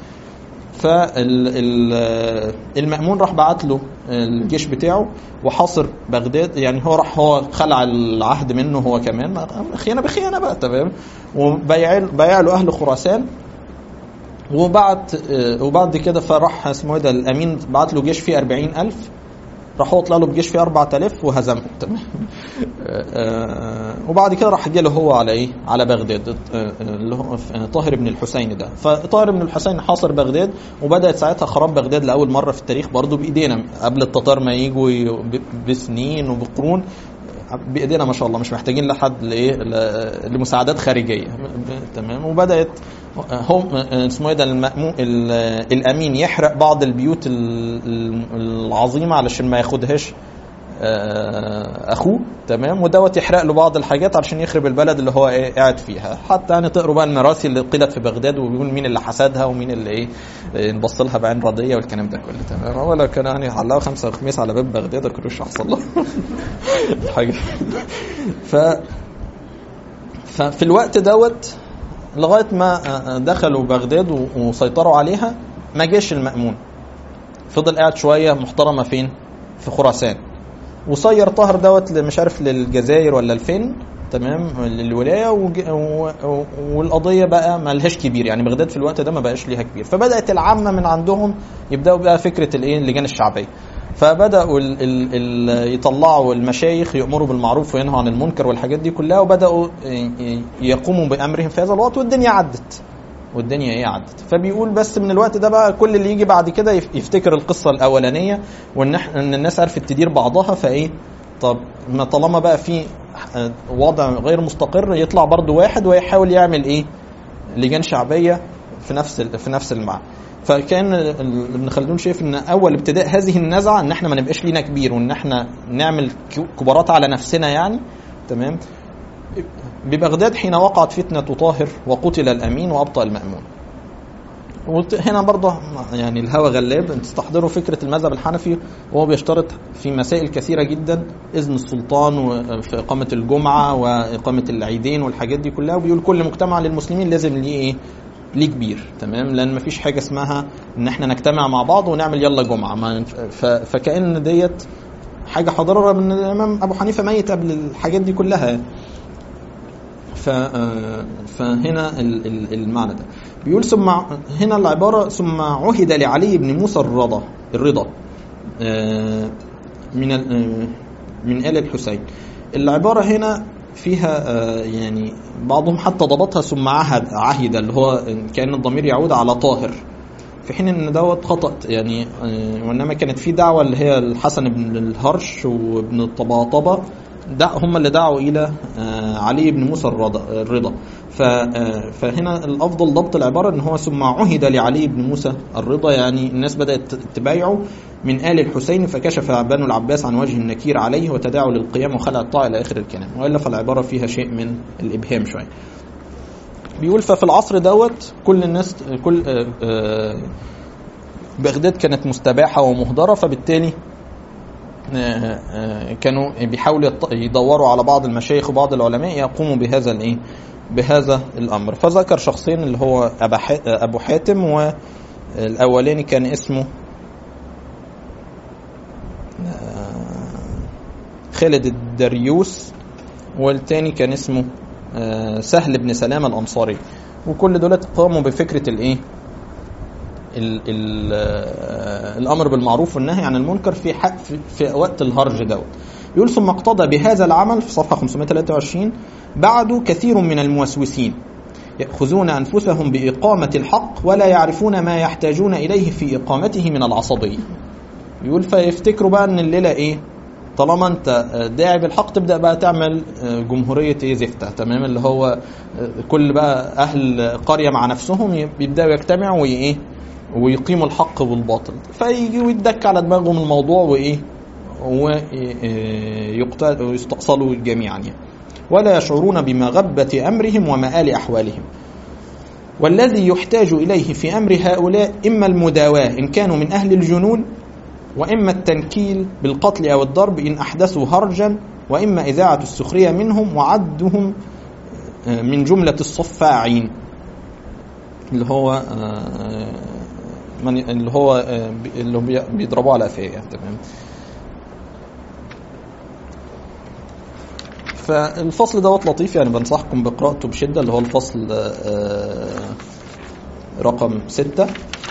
فالمأمون راح بعت له الجيش بتاعه وحاصر بغداد يعني هو راح هو خلع العهد منه هو كمان خيانه بخيانه بقى تمام وبيع بيع له اهل خراسان وبعد وبعد كده فراح اسمه ايه ده الامين بعت له جيش فيه 40000 راح هو طلع له بجيش فيه 4000 وهزمهم تمام آه، وبعد كده راح جه له هو على ايه على بغداد آه، اللي هو في- طاهر بن الحسين ده فطاهر بن الحسين حاصر بغداد وبدات ساعتها خراب بغداد لاول مره في التاريخ برضه بايدينا قبل التتار ما يجوا ي- ب- بسنين وبقرون بايدينا ما شاء الله مش محتاجين لحد لايه ل- لمساعدات خارجيه تمام وبدات هم اسمه ايه ده المأمو ال- الامين يحرق بعض البيوت ال- ال- العظيمه علشان ما ياخدهاش آه، اخوه تمام ودوت يحرق له بعض الحاجات علشان يخرب البلد اللي هو ايه قاعد فيها حتى يعني تقروا بقى المراسي اللي قيلت في بغداد وبيقول مين اللي حسدها ومين اللي ايه آه، نبص لها بعين رضيه والكلام ده كله تمام هو لو كانوا يعني علقوا خمسه وخميس على باب بغداد ما كانوش حصل له حاجه ف ففي الوقت دوت لغايه ما دخلوا بغداد و- وسيطروا عليها ما جاش المأمون فضل قاعد شويه محترمه فين؟ في خراسان وصير طاهر دوت ل- مش عارف للجزائر ولا لفين تمام للولايه وج- و- و- والقضيه بقى ما لهاش كبير يعني بغداد في الوقت ده ما بقاش ليها كبير فبدات العامه من عندهم يبداوا بقى فكره الايه اللجان الشعبيه فبداوا ال ال ال يطلعوا المشايخ يامروا بالمعروف وينهوا عن المنكر والحاجات دي كلها وبداوا ي- ي- يقوموا بامرهم في هذا الوقت والدنيا عدت والدنيا ايه عدت فبيقول بس من الوقت ده بقى كل اللي يجي بعد كده يف- يفتكر القصه الاولانيه وان إح- ان الناس عرفت تدير بعضها فايه طب ما طالما بقى في آه، وضع غير مستقر يطلع برضو واحد ويحاول يعمل ايه لجان شعبيه في نفس ال- في نفس المعنى فكان ال- ابن خلدون شايف ان اول ابتداء هذه النزعه ان احنا ما نبقاش لينا كبير وان احنا نعمل ك- كبارات على نفسنا يعني تمام ببغداد حين وقعت فتنة طاهر وقتل الأمين وأبطأ المأمون وهنا برضه يعني الهوى غلاب انت تستحضروا فكره المذهب الحنفي وهو بيشترط في مسائل كثيره جدا اذن السلطان وفي اقامه الجمعه واقامه العيدين والحاجات دي كلها وبيقول كل مجتمع للمسلمين لازم ليه ايه؟ ليه كبير تمام لان مفيش حاجه اسمها ان احنا نجتمع مع بعض ونعمل يلا جمعه ما ينف- ف- فكأن ديت حاجه حضرها من الامام ابو حنيفه ميت قبل الحاجات دي كلها ف آه، فهنا ال- ال- المعنى ده بيقول ثم هنا العباره ثم عهد لعلي بن موسى الرضا الرضا آه، من ال- آه، من آل الحسين العباره هنا فيها آه، يعني بعضهم حتى ضبطها ثم عهد عهد اللي هو كان الضمير يعود على طاهر في حين ان دوت خطا يعني آه، وانما كانت في دعوه اللي هي الحسن بن الهرش وابن الطباطبه ده هم اللي دعوا الى آه، علي بن موسى الرضا الرضا ف- آه، فهنا الافضل ضبط العباره ان هو ثم عهد لعلي بن موسى الرضا يعني الناس بدات تبايعه من ال الحسين فكشف بنو العباس عن وجه النكير عليه وتداعوا للقيام وخلع الطاعه الى اخر الكلام والا فالعباره فيها شيء من الابهام شويه بيقول ففي العصر دوت كل الناس كل آه، آه، بغداد كانت مستباحه ومهدره فبالتالي آه، آه، كانوا بيحاولوا يط- يدوروا على بعض المشايخ وبعض العلماء يقوموا بهذا الايه بهذا الامر فذكر شخصين اللي هو أبا ح- ابو حاتم والاولاني كان اسمه آه، خالد الدريوس والتاني كان اسمه آه، سهل بن سلامة الأنصاري وكل دولت قاموا بفكرة الايه ال ال آه، الامر بالمعروف والنهي عن المنكر في حق في, في وقت الهرج دوت يقول ثم اقتضى بهذا العمل في صفحه 523 بعد كثير من الموسوسين ياخذون انفسهم باقامه الحق ولا يعرفون ما يحتاجون اليه في اقامته من العصبيه يقول فيفتكروا بقى ان الليله ايه طالما انت داعي بالحق تبدا بقى تعمل جمهوريه ايه زفته تمام اللي هو كل بقى اهل قريه مع نفسهم يبداوا يجتمعوا وايه ويقيموا الحق والباطل فيجي ويدك على دماغهم الموضوع وايه ويقتل ويستأصلوا جميعا يعني ولا يشعرون بمغبة أمرهم ومآل أحوالهم والذي يحتاج إليه في أمر هؤلاء إما المداواة إن كانوا من أهل الجنون وإما التنكيل بالقتل أو الضرب إن أحدثوا هرجا وإما إذاعة السخرية منهم وعدهم من جملة الصفاعين اللي هو من اللي هو اللي بيضربوه على قفاه يعني تمام فالفصل دوت لطيف يعني بنصحكم بقراءته بشدة اللي هو الفصل رقم ستة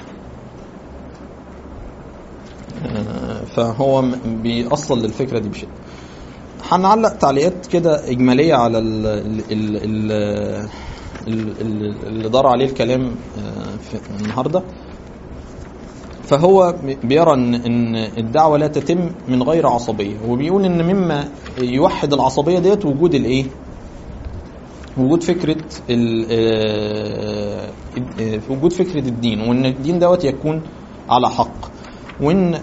فهو بيأصل للفكرة دي بشدة هنعلق تعليقات كده إجمالية على ال ال ال اللي دار عليه الكلام في النهارده فهو بيرى ان ان الدعوه لا تتم من غير عصبيه وبيقول ان مما يوحد العصبيه ديت وجود الايه وجود فكره وجود فكره الدين وان الدين دوت يكون على حق وان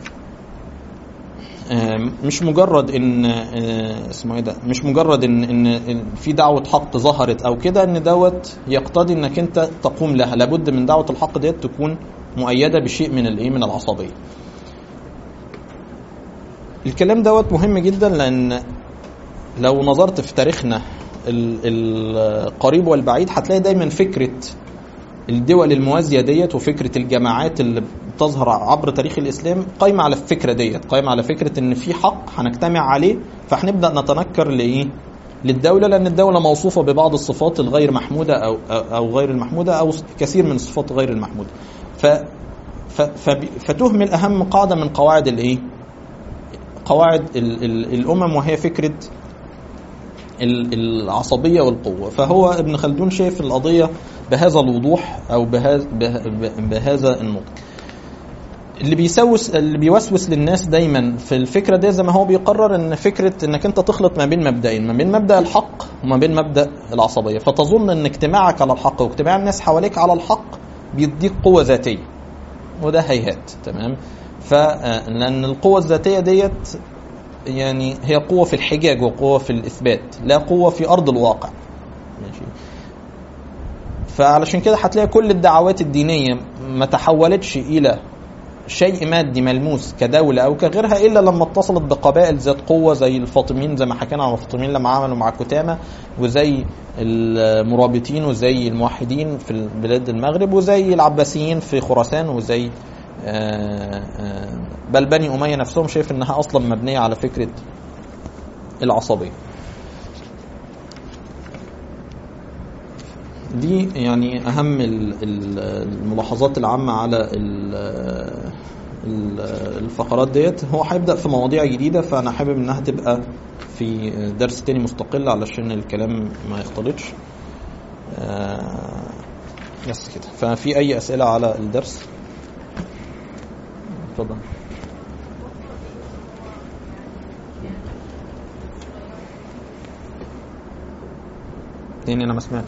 مش مجرد ان اسمه ايه ده مش مجرد ان ان في دعوه حق ظهرت او كده ان دوت يقتضي انك انت تقوم لها لابد من دعوه الحق ديت تكون مؤيده بشيء من الايه من العصبيه الكلام دوت مهم جدا لان لو نظرت في تاريخنا القريب والبعيد هتلاقي دايما فكره الدول الموازيه ديت وفكره الجماعات اللي بتظهر عبر تاريخ الاسلام قايمه على الفكره ديت قايمه على فكره ان في حق هنجتمع عليه فهنبدا نتنكر لايه للدوله لان الدوله موصوفه ببعض الصفات الغير محموده او او غير المحموده او كثير من الصفات غير المحموده ف فتهمل اهم قاعده من قواعد الايه قواعد ال ال الامم وهي فكره العصبيه والقوه فهو ابن خلدون شايف القضيه بهذا الوضوح او بهذا بهذا النطق اللي بيسوس اللي بيوسوس للناس دايما في الفكره دي زي ما هو بيقرر ان فكره انك انت تخلط ما بين مبدئين ما بين مبدا الحق وما بين مبدا العصبيه فتظن ان اجتماعك على الحق واجتماع الناس حواليك على الحق بيديك قوه ذاتيه وده هيهات تمام فلان القوه الذاتيه ديت يعني هي قوه في الحجاج وقوه في الاثبات لا قوه في ارض الواقع ماشي فعلشان كده هتلاقي كل الدعوات الدينيه ما تحولتش الى شيء مادي ملموس كدولة أو كغيرها إلا لما اتصلت بقبائل ذات قوة زي الفاطميين زي ما حكينا عن الفاطميين لما عملوا مع كتامة وزي المرابطين وزي الموحدين في بلاد المغرب وزي العباسيين في خراسان وزي بل بني أمية نفسهم شايف إنها أصلا مبنية على فكرة العصبية دي يعني اهم الملاحظات العامه على الفقرات ديت هو هيبدا في مواضيع جديده فانا حابب انها تبقى في درس تاني مستقل علشان الكلام ما يختلطش بس كده ففي اي اسئله على الدرس اتفضل تاني انا ما سمعتش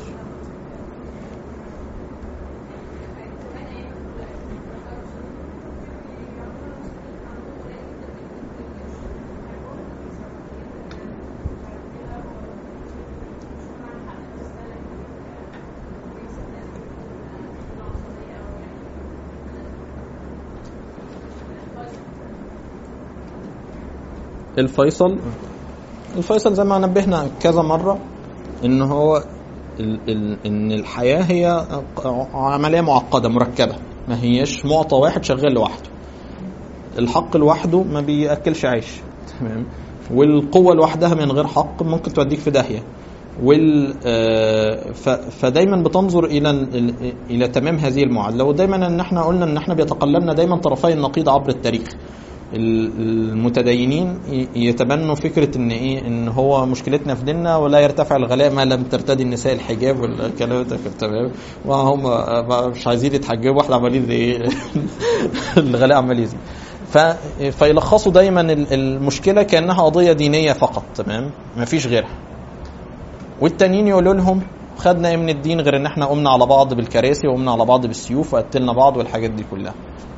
الفيصل الفيصل زي ما نبهنا كذا مرة ان هو ال ال ان الحياة هي عملية معقدة مركبة ما هيش معطى واحد شغال لوحده الحق لوحده ما بيأكلش عيش تمام والقوه لوحدها من غير حق ممكن توديك في داهيه وال آه، ف- فدايما بتنظر الى ال- الى تمام هذه المعادله ودايما ان احنا قلنا ان احنا بيتقلبنا دايما طرفي النقيض عبر التاريخ ال- المتدينين ي- يتبنوا فكره ان ايه ان هو مشكلتنا في ديننا ولا يرتفع الغلاء ما لم ترتدي النساء الحجاب والكلام ده تمام وهم ما- مش عايزين يتحجبوا احنا عمالين ايه الغلاء عمال يزيد ف... فيلخصوا دايما ال- المشكله كانها قضيه دينيه فقط تمام مفيش غيرها والتانيين يقولوا لهم خدنا ايه من الدين غير ان احنا قمنا على بعض بالكراسي وقمنا على بعض بالسيوف وقتلنا بعض والحاجات دي كلها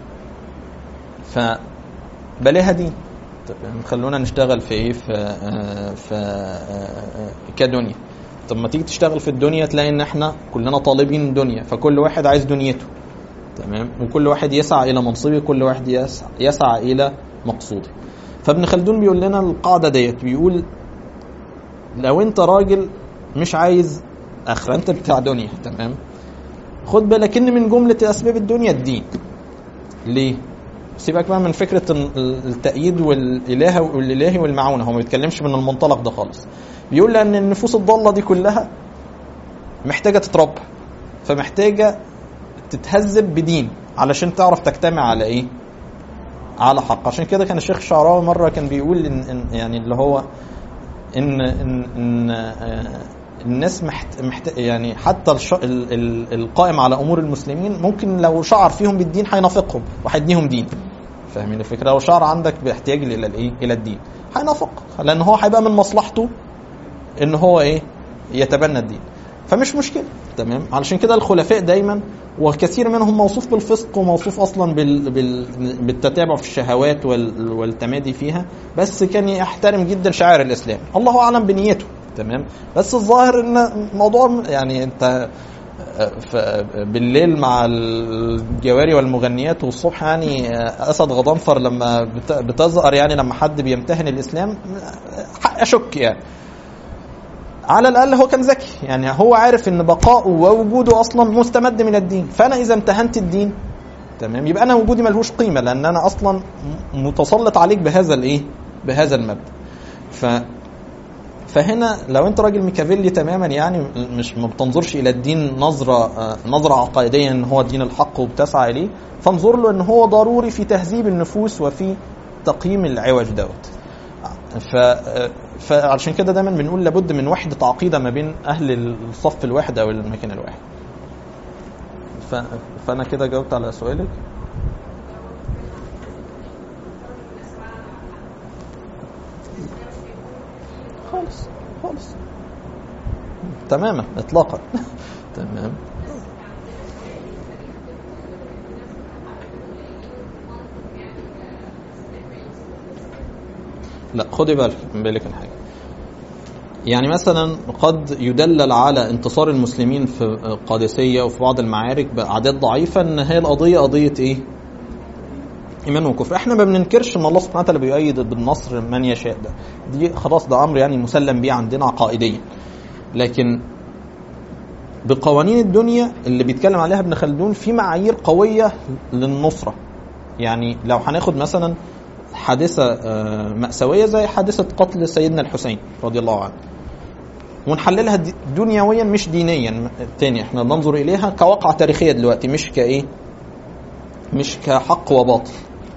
ف بلاها دين طب خلونا نشتغل في ايه في آه، في آه، كدنيا طب ما تيجي تشتغل في الدنيا تلاقي ان احنا كلنا طالبين دنيا فكل واحد عايز دنيته تمام وكل واحد يسعى الى منصبه كل واحد يسعى, يسعى الى مقصوده فابن خلدون بيقول لنا القاعده ديت بيقول لو انت راجل مش عايز اخره انت بتاع دنيا تمام خد بالك ان من جمله اسباب الدنيا الدين ليه سيبك بقى من فكره ال- التأييد والاله والالهي والمعونه هو ما بيتكلمش من المنطلق ده خالص بيقول لان النفوس الضاله دي كلها محتاجه تتربى فمحتاجه تتهذب بدين علشان تعرف تجتمع على ايه على حق عشان كده كان الشيخ الشعراوي مره كان بيقول إن إن يعني اللي هو ان ان, إن آه، الناس محت, محت يعني حتى الش... ال... ال... القائم على امور المسلمين ممكن لو شعر فيهم بالدين هينافقهم وهيديهم دين فاهمين الفكره لو شعر عندك باحتياج الى الايه الى الدين هينافق لان هو هيبقى من مصلحته ان هو ايه يتبنى الدين فمش مشكله تمام علشان كده الخلفاء دايما وكثير منهم موصوف بالفسق وموصوف اصلا بال... بال... بالتتابع في الشهوات وال... والتمادي فيها بس كان يحترم جدا شعائر الاسلام الله اعلم بنيته تمام بس الظاهر ان موضوع يعني انت ف- بالليل مع الجواري والمغنيات والصبح يعني اسد غضنفر لما بت- بتظهر يعني لما حد بيمتهن الاسلام حق اشك يعني على الاقل هو كان ذكي يعني هو عارف ان بقائه ووجوده اصلا مستمد من الدين فانا اذا امتهنت الدين تمام يبقى انا وجودي ملهوش قيمه لان انا اصلا م- متسلط عليك بهذا الايه بهذا المبدا ف فهنا لو انت راجل ميكافيلي تماما يعني مش ما بتنظرش الى الدين نظره آه، نظره عقائديه ان هو دين الحق وبتسعى اليه فانظر له ان هو ضروري في تهذيب النفوس وفي تقييم العوج دوت ف فعشان كده دايما بنقول لابد من وحده عقيده ما بين اهل الصف الواحد او المكان الواحد ف... فانا كده جاوبت على سؤالك خالص خالص تماما اطلاقا تمام لا خدي بالك من بالك من حاجه يعني مثلا قد يدلل على انتصار المسلمين في قادسيه وفي بعض المعارك باعداد ضعيفه ان هي القضيه قضيه ايه؟ ايمان وكفر احنا ما بننكرش ان الله سبحانه وتعالى بيؤيد بالنصر من يشاء ده دي خلاص ده امر يعني مسلم بيه عندنا عقائديا لكن بقوانين الدنيا اللي بيتكلم عليها ابن خلدون في معايير قويه للنصره يعني لو هناخد مثلا حادثه آه، مأساويه زي حادثه قتل سيدنا الحسين رضي الله عنه ونحللها دي- دنيويا مش دينيا تاني احنا بننظر اليها كواقعة تاريخية دلوقتي مش كايه مش كحق وباطل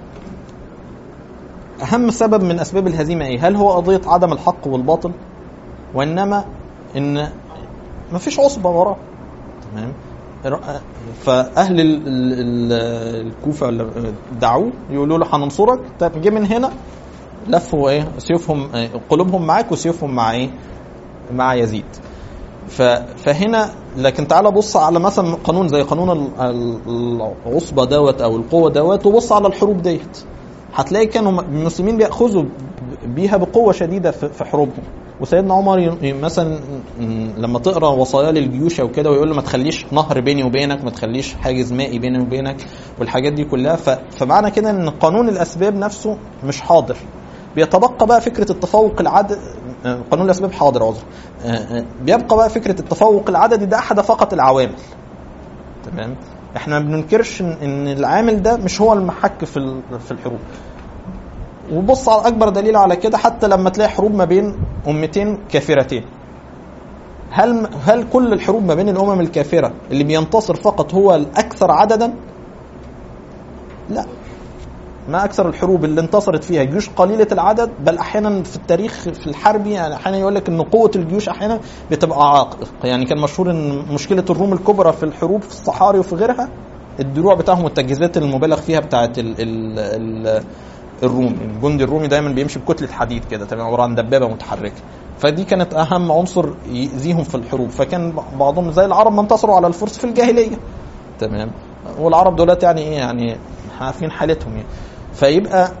اهم سبب من اسباب الهزيمة ايه هل هو قضية عدم الحق والباطل وانما ان مفيش عصبة وراه تمام فاهل ال- ال- ال- الكوفه اللي دعوه يقولوا له هننصرك طب جه من هنا لفوا ايه سيوفهم إيه؟ قلوبهم معاك وسيوفهم مع ايه مع يزيد ف- فهنا لكن تعالى بص على مثلا قانون زي قانون ال- ال- العصبه دوت او القوه دوت وبص على الحروب ديت هتلاقي كانوا المسلمين بياخذوا بيها بقوه شديده في في حروبهم وسيدنا عمر ي- مثلا لما تقرا وصايا للجيوش او كده ويقول له ما تخليش نهر بيني وبينك ما تخليش حاجز مائي بيني وبينك والحاجات دي كلها ف- فمعنى كده ان قانون الاسباب نفسه مش حاضر بيتبقى بقى فكره التفوق العدد قانون الاسباب حاضر عذر بيبقى بقى فكره التفوق العددي ده احد فقط العوامل تمام احنا ما بننكرش ان إن العامل ده مش هو المحك في ال- في الحروب وبص على اكبر دليل على كده حتى لما تلاقي حروب ما بين امتين كافرتين هل هل كل الحروب ما بين الامم الكافره اللي بينتصر فقط هو الاكثر عددا؟ لا ما اكثر الحروب اللي انتصرت فيها جيوش قليله العدد بل احيانا في التاريخ في الحربي يعني احيانا يقول لك ان قوه الجيوش احيانا بتبقى عائق يعني كان مشهور ان مشكله الروم الكبرى في الحروب في الصحاري وفي غيرها الدروع بتاعهم والتجهيزات المبالغ فيها بتاعت ال ال ال الروم الجندي الرومي دايما بيمشي بكتله حديد كده تمام عباره عن دبابه متحركه فدي كانت اهم عنصر يأذيهم في الحروب فكان بعضهم زي العرب ما انتصروا على الفرس في الجاهليه تمام والعرب دولت يعني ايه يعني عارفين حالتهم يعني فيبقى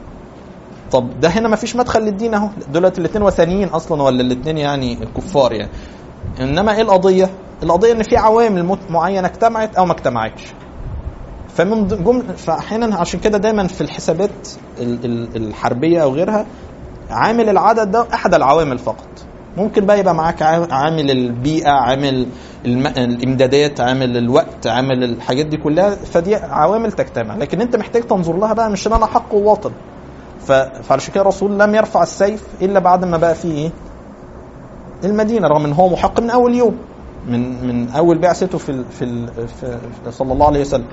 طب ده هنا ما فيش مدخل للدين اهو دولت الاثنين وثنيين اصلا ولا الاثنين يعني كفار يعني انما ايه القضيه؟ القضيه ان في عوامل معينه اجتمعت او ما اجتمعتش فمن جمل فاحيانا عشان كده دايما في الحسابات الحربيه او غيرها عامل العدد ده احد العوامل فقط ممكن بقى يبقى معاك عامل البيئه عامل الم... الامدادات عامل الوقت عامل الحاجات دي كلها فدي عوامل تجتمع لكن انت محتاج تنظر لها بقى مش ان انا حق وباطل ف... فعلشان كده الرسول لم يرفع السيف الا بعد ما بقى فيه ايه المدينه رغم ان هو محق من اول يوم من من اول بعثته في ال... في, ال... في صلى الله عليه وسلم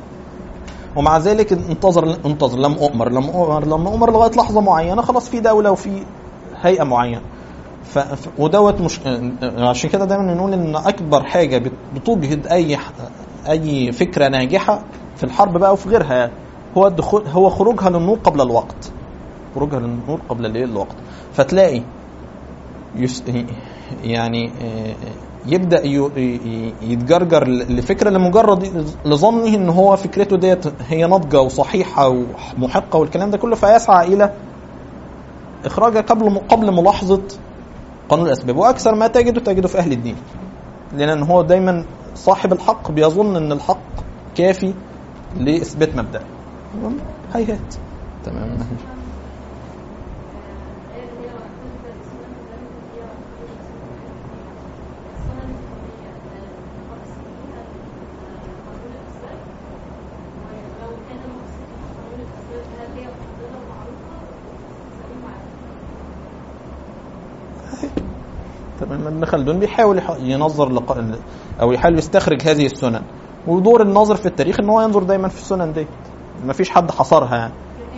ومع ذلك انتظر انتظر لم اؤمر لم اؤمر لم اؤمر لغايه لحظه معينه خلاص في دوله وفي هيئه معينه ف... ودوت مش عشان كده دايما نقول ان اكبر حاجه بتجهد اي اي فكره ناجحه في الحرب بقى وفي غيرها هو الدخول هو خروجها للنور قبل الوقت خروجها للنور قبل الايه الوقت فتلاقي يس... يعني يبدا يتجرجر لفكره لمجرد لظنه ان هو فكرته ديت هي ناضجه وصحيحه ومحقه والكلام ده كله فيسعى الى اخراجها قبل قبل ملاحظه قانون الاسباب واكثر ما تجده تجده في اهل الدين لان هو دايما صاحب الحق بيظن ان الحق كافي لاثبات مبدا هيهات تمام تمام ابن خلدون بيحاول ينظر لق... او يحاول يستخرج هذه السنن ودور الناظر في التاريخ ان هو ينظر دايما في السنن دي ما فيش حد حصرها يعني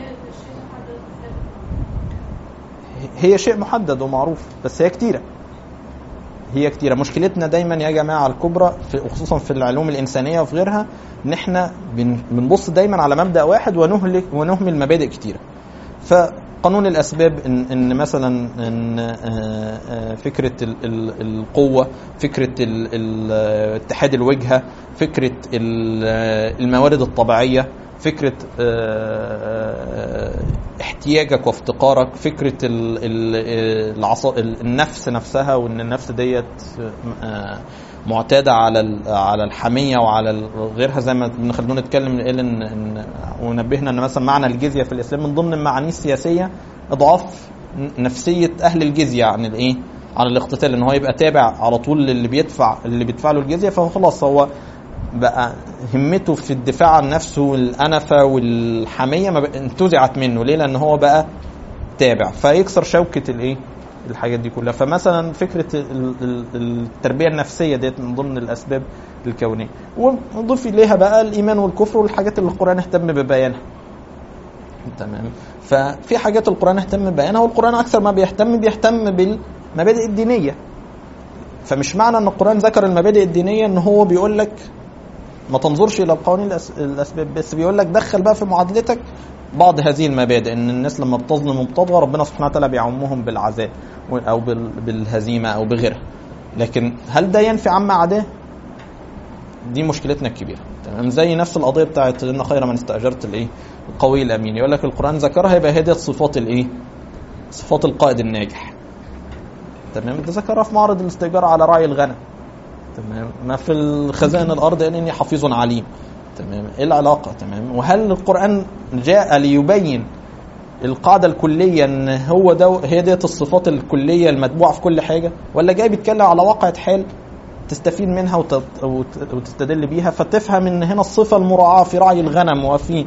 هي شيء محدد ومعروف بس هي كتيره هي كتيره مشكلتنا دايما يا جماعه الكبرى في خصوصا في العلوم الانسانيه وفي غيرها ان احنا بنبص دايما على مبدا واحد ونهلك ونهمل مبادئ كتيره ف قانون الاسباب ان ان مثلا ان فكره القوه فكره اتحاد الوجهه فكره الموارد الطبيعيه فكره احتياجك وافتقارك فكره النفس نفسها وان النفس ديت معتاده على على الحميه وعلى غيرها زي ما ابن خلدون اتكلم قال ان, إن ونبهنا ان مثلا معنى الجزيه في الاسلام من ضمن المعاني السياسيه اضعاف نفسيه اهل الجزيه عن الايه؟ عن الاقتتال ان هو يبقى تابع على طول للي بيدفع اللي بيدفع له الجزيه فهو خلاص هو بقى همته في الدفاع عن نفسه والانفه والحميه ما انتزعت منه ليه؟ لان هو بقى تابع فيكسر شوكه الايه؟ الحاجات دي كلها فمثلا فكره التربيه النفسيه ديت من ضمن الاسباب الكونيه ونضيف اليها بقى الايمان والكفر والحاجات اللي القران اهتم ببيانها تمام ففي حاجات القران اهتم ببيانها والقران اكثر ما بيهتم بيهتم بالمبادئ الدينيه فمش معنى ان القران ذكر المبادئ الدينيه ان هو بيقول لك ما تنظرش الى القوانين الاسباب بس بيقول لك دخل بقى في معادلتك بعض هذه المبادئ ان الناس لما بتظلم وبتطغى ربنا سبحانه وتعالى بيعمهم بالعذاب او بالهزيمه او بغيرها لكن هل ده ينفي عما عداه دي مشكلتنا الكبيره تمام زي نفس القضيه بتاعت ان خير من استاجرت الايه القوي الامين يقول لك القران ذكرها يبقى هي ديت صفات الايه صفات القائد الناجح تمام ده ذكرها في معرض الاستئجار على راعي الغنم تمام ما في الخزائن الارض اني حفيظ عليم تمام ايه العلاقه تمام وهل القران جاء ليبين القاعده الكليه ان هو ده هي ديت الصفات الكليه المتبوعه في كل حاجه ولا جاي بيتكلم على واقعه حال تستفيد منها وتستدل بيها فتفهم ان هنا الصفه المراعاه في رعي الغنم وفي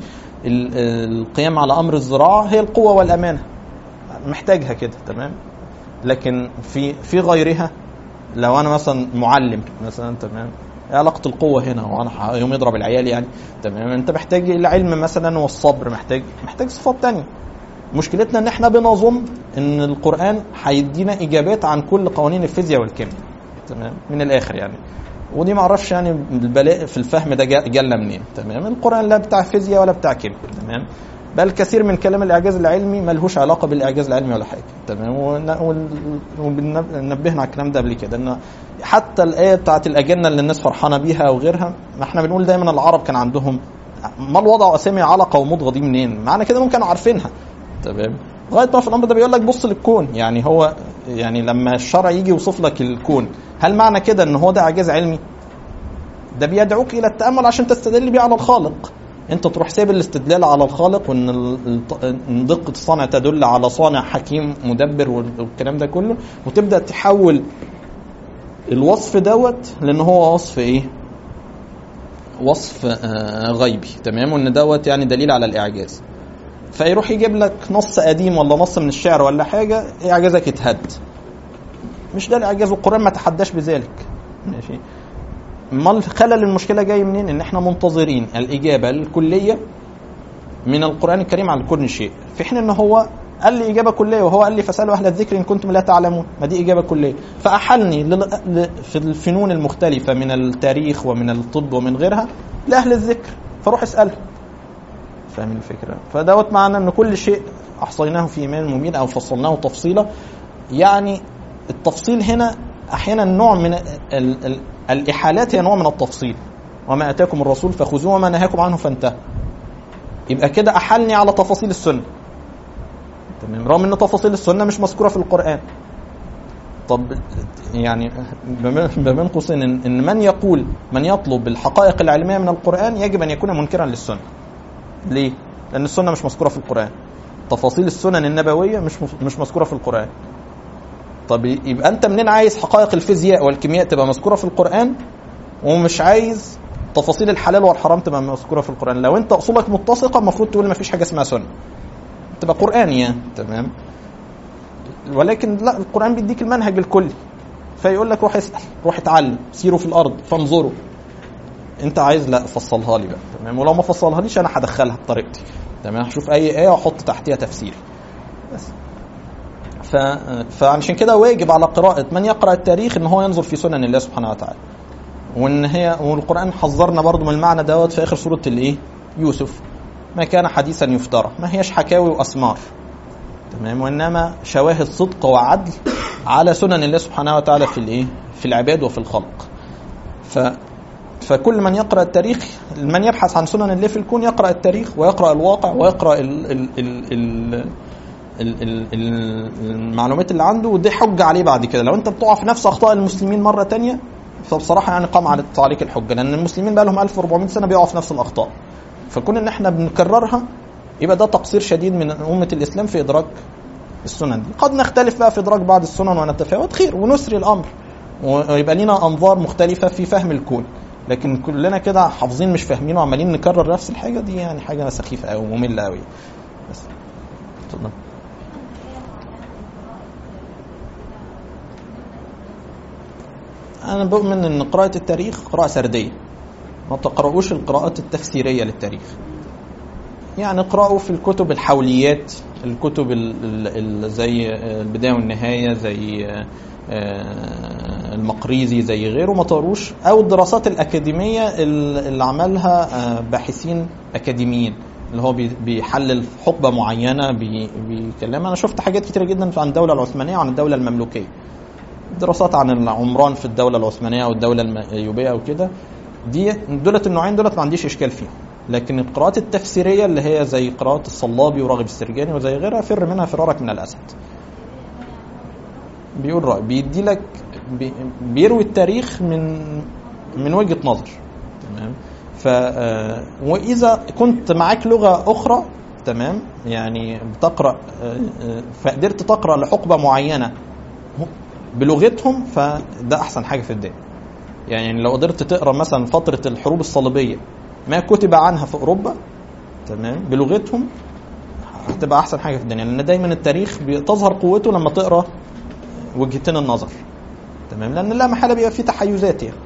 ال- القيام على امر الزراعه هي القوه والامانه محتاجها كده تمام لكن في في غيرها لو انا مثلا معلم مثلا تمام ايه علاقه القوه هنا وانا ح- يوم يضرب العيال يعني تمام انت محتاج العلم مثلا والصبر محتاج محتاج صفات تانية مشكلتنا ان احنا بنظن ان القران هيدينا اجابات عن كل قوانين الفيزياء والكيمياء تمام من الاخر يعني ودي ما اعرفش يعني البلاء في الفهم ده جا- جالنا منين تمام القران لا بتاع فيزياء ولا بتاع كيمياء تمام بل كثير من كلام الاعجاز العلمي ملهوش علاقه بالاعجاز العلمي ولا حاجه تمام ون- ون- ونبهنا على الكلام ده قبل كده ان حتى الايه بتاعت الاجنه اللي الناس فرحانه بيها وغيرها ما احنا بنقول دايما العرب كان عندهم ما وضعوا اسامي علقه ومضغه دي منين معنى كده انهم كانوا عارفينها تمام لغايه ما في الامر ده بيقول لك بص للكون يعني هو يعني لما الشرع يجي يوصف لك الكون هل معنى كده ان هو ده اعجاز علمي ده بيدعوك الى التامل عشان تستدل بيه على الخالق انت تروح سايب الاستدلال على الخالق وان ال- الط- ان دقه الصنع تدل على صانع حكيم مدبر وال- والكلام ده كله وتبدا تحول الوصف دوت لان هو وصف ايه وصف آه، غيبي تمام وان دوت يعني دليل على الاعجاز فيروح يجيب لك نص قديم ولا نص من الشعر ولا حاجه اعجازك اتهد مش ده الاعجاز والقران ما تحداش بذلك ماشي امال خلل المشكله جاي منين ان احنا منتظرين الاجابه الكليه من القران الكريم على كل شيء في حين ان هو قال لي اجابه كليه وهو قال لي فاسالوا اهل الذكر ان كنتم لا تعلمون ما دي اجابه كليه فاحلني لل- ل- في الفنون المختلفه من التاريخ ومن الطب ومن غيرها لاهل الذكر فروح اسالهم فاهمين الفكره فدوت معنى ان كل شيء احصيناه في ايمان مبين او فصلناه تفصيلا يعني التفصيل هنا احيانا نوع من ال ال الاحالات هي نوع من التفصيل وما اتاكم الرسول فخذوه وما نهاكم عنه فانتهوا يبقى كده احلني على تفاصيل السنه تمام رغم ان تفاصيل السنه مش مذكوره في القران طب يعني بما بين قوسين ان إن من يقول من يطلب الحقائق العلميه من القران يجب ان يكون منكرا للسنه ليه؟ لان السنه مش مذكوره في القران تفاصيل السنن النبويه مش مش مذكوره في القران طب يبقى انت منين عايز حقائق الفيزياء والكيمياء تبقى مذكوره في القران ومش عايز تفاصيل الحلال والحرام تبقى مذكوره في القران لو انت اصولك متسقه المفروض تقول ما فيش حاجه اسمها سنه تبقى قران يعني تمام ولكن لا القران بيديك المنهج الكلي فيقول لك روح اسال روح اتعلم سيروا في الارض فانظروا انت عايز لا فصلها لي بقى تمام ولو ما فصلها ليش انا هدخلها بطريقتي تمام هشوف اي ايه واحط تحتيها تفسير بس ف... فعشان كده واجب على قراءة من يقرأ التاريخ ان هو ينظر في سنن الله سبحانه وتعالى وان هي والقرآن حذرنا برضو من المعنى دوت في اخر سورة الايه يوسف ما كان حديثا يفترى ما هيش حكاوي واسمار تمام وانما شواهد صدق وعدل على سنن الله سبحانه وتعالى في الايه في العباد وفي الخلق ف فكل من يقرا التاريخ من يبحث عن سنن الله في الكون يقرا التاريخ ويقرا الواقع ويقرا ال ال ال ال ال- ال- ال- المعلومات اللي عنده ودي حجه عليه بعد كده لو انت بتقع في نفس اخطاء المسلمين مره تانية فبصراحه يعني قام على عليك الحجه لان المسلمين بقى لهم 1400 سنه بيقعوا في نفس الاخطاء فكون ان احنا بنكررها يبقى ده تقصير شديد من امه الاسلام في ادراك السنن دي قد نختلف بقى في ادراك بعض السنن ونتفاوت خير ونسري الامر ويبقى لنا انظار مختلفه في فهم الكون لكن كلنا كده حافظين مش فاهمين وعمالين نكرر نفس الحاجه دي يعني حاجه سخيفه قوي وممله قوي بس اتفضل انا بؤمن ان قراءه التاريخ قراءه سرديه ما تقرأوش القراءات التفسيريه للتاريخ يعني اقرأوا في الكتب الحوليات الكتب ال ال ال زي البداية والنهاية زي آه، المقريزي زي غيره ما تقروش او الدراسات الاكاديميه ال- اللي عملها آه، باحثين اكاديميين اللي هو بي- بيحلل حقبه معينه بي- بيكلمها انا شفت حاجات كتيره جدا عن الدوله العثمانيه وعن الدوله المملوكيه دراسات عن العمران في الدوله العثمانيه او الدوله الايوبيه او كده دي دولت النوعين دولت ما عنديش اشكال فيهم لكن القراءات التفسيريه اللي هي زي قراءه الصلابي وراغب السرجاني وزي غيرها فر منها فرارك من الاسد بيقول رأي بيدي لك بي بيروي التاريخ من من وجهة نظر تمام ف آه، واذا كنت معاك لغة اخرى تمام يعني بتقرا آه، آه، فقدرت تقرا لحقبة معينة بلغتهم فده احسن حاجة في الدنيا يعني لو قدرت تقرا مثلا فترة الحروب الصليبية ما كتب عنها في اوروبا تمام بلغتهم هتبقى احسن حاجه في الدنيا لان دايما التاريخ بتظهر قوته لما تقرا وجهتين النظر تمام لان لا محاله بيبقى فيه تحيزات يعني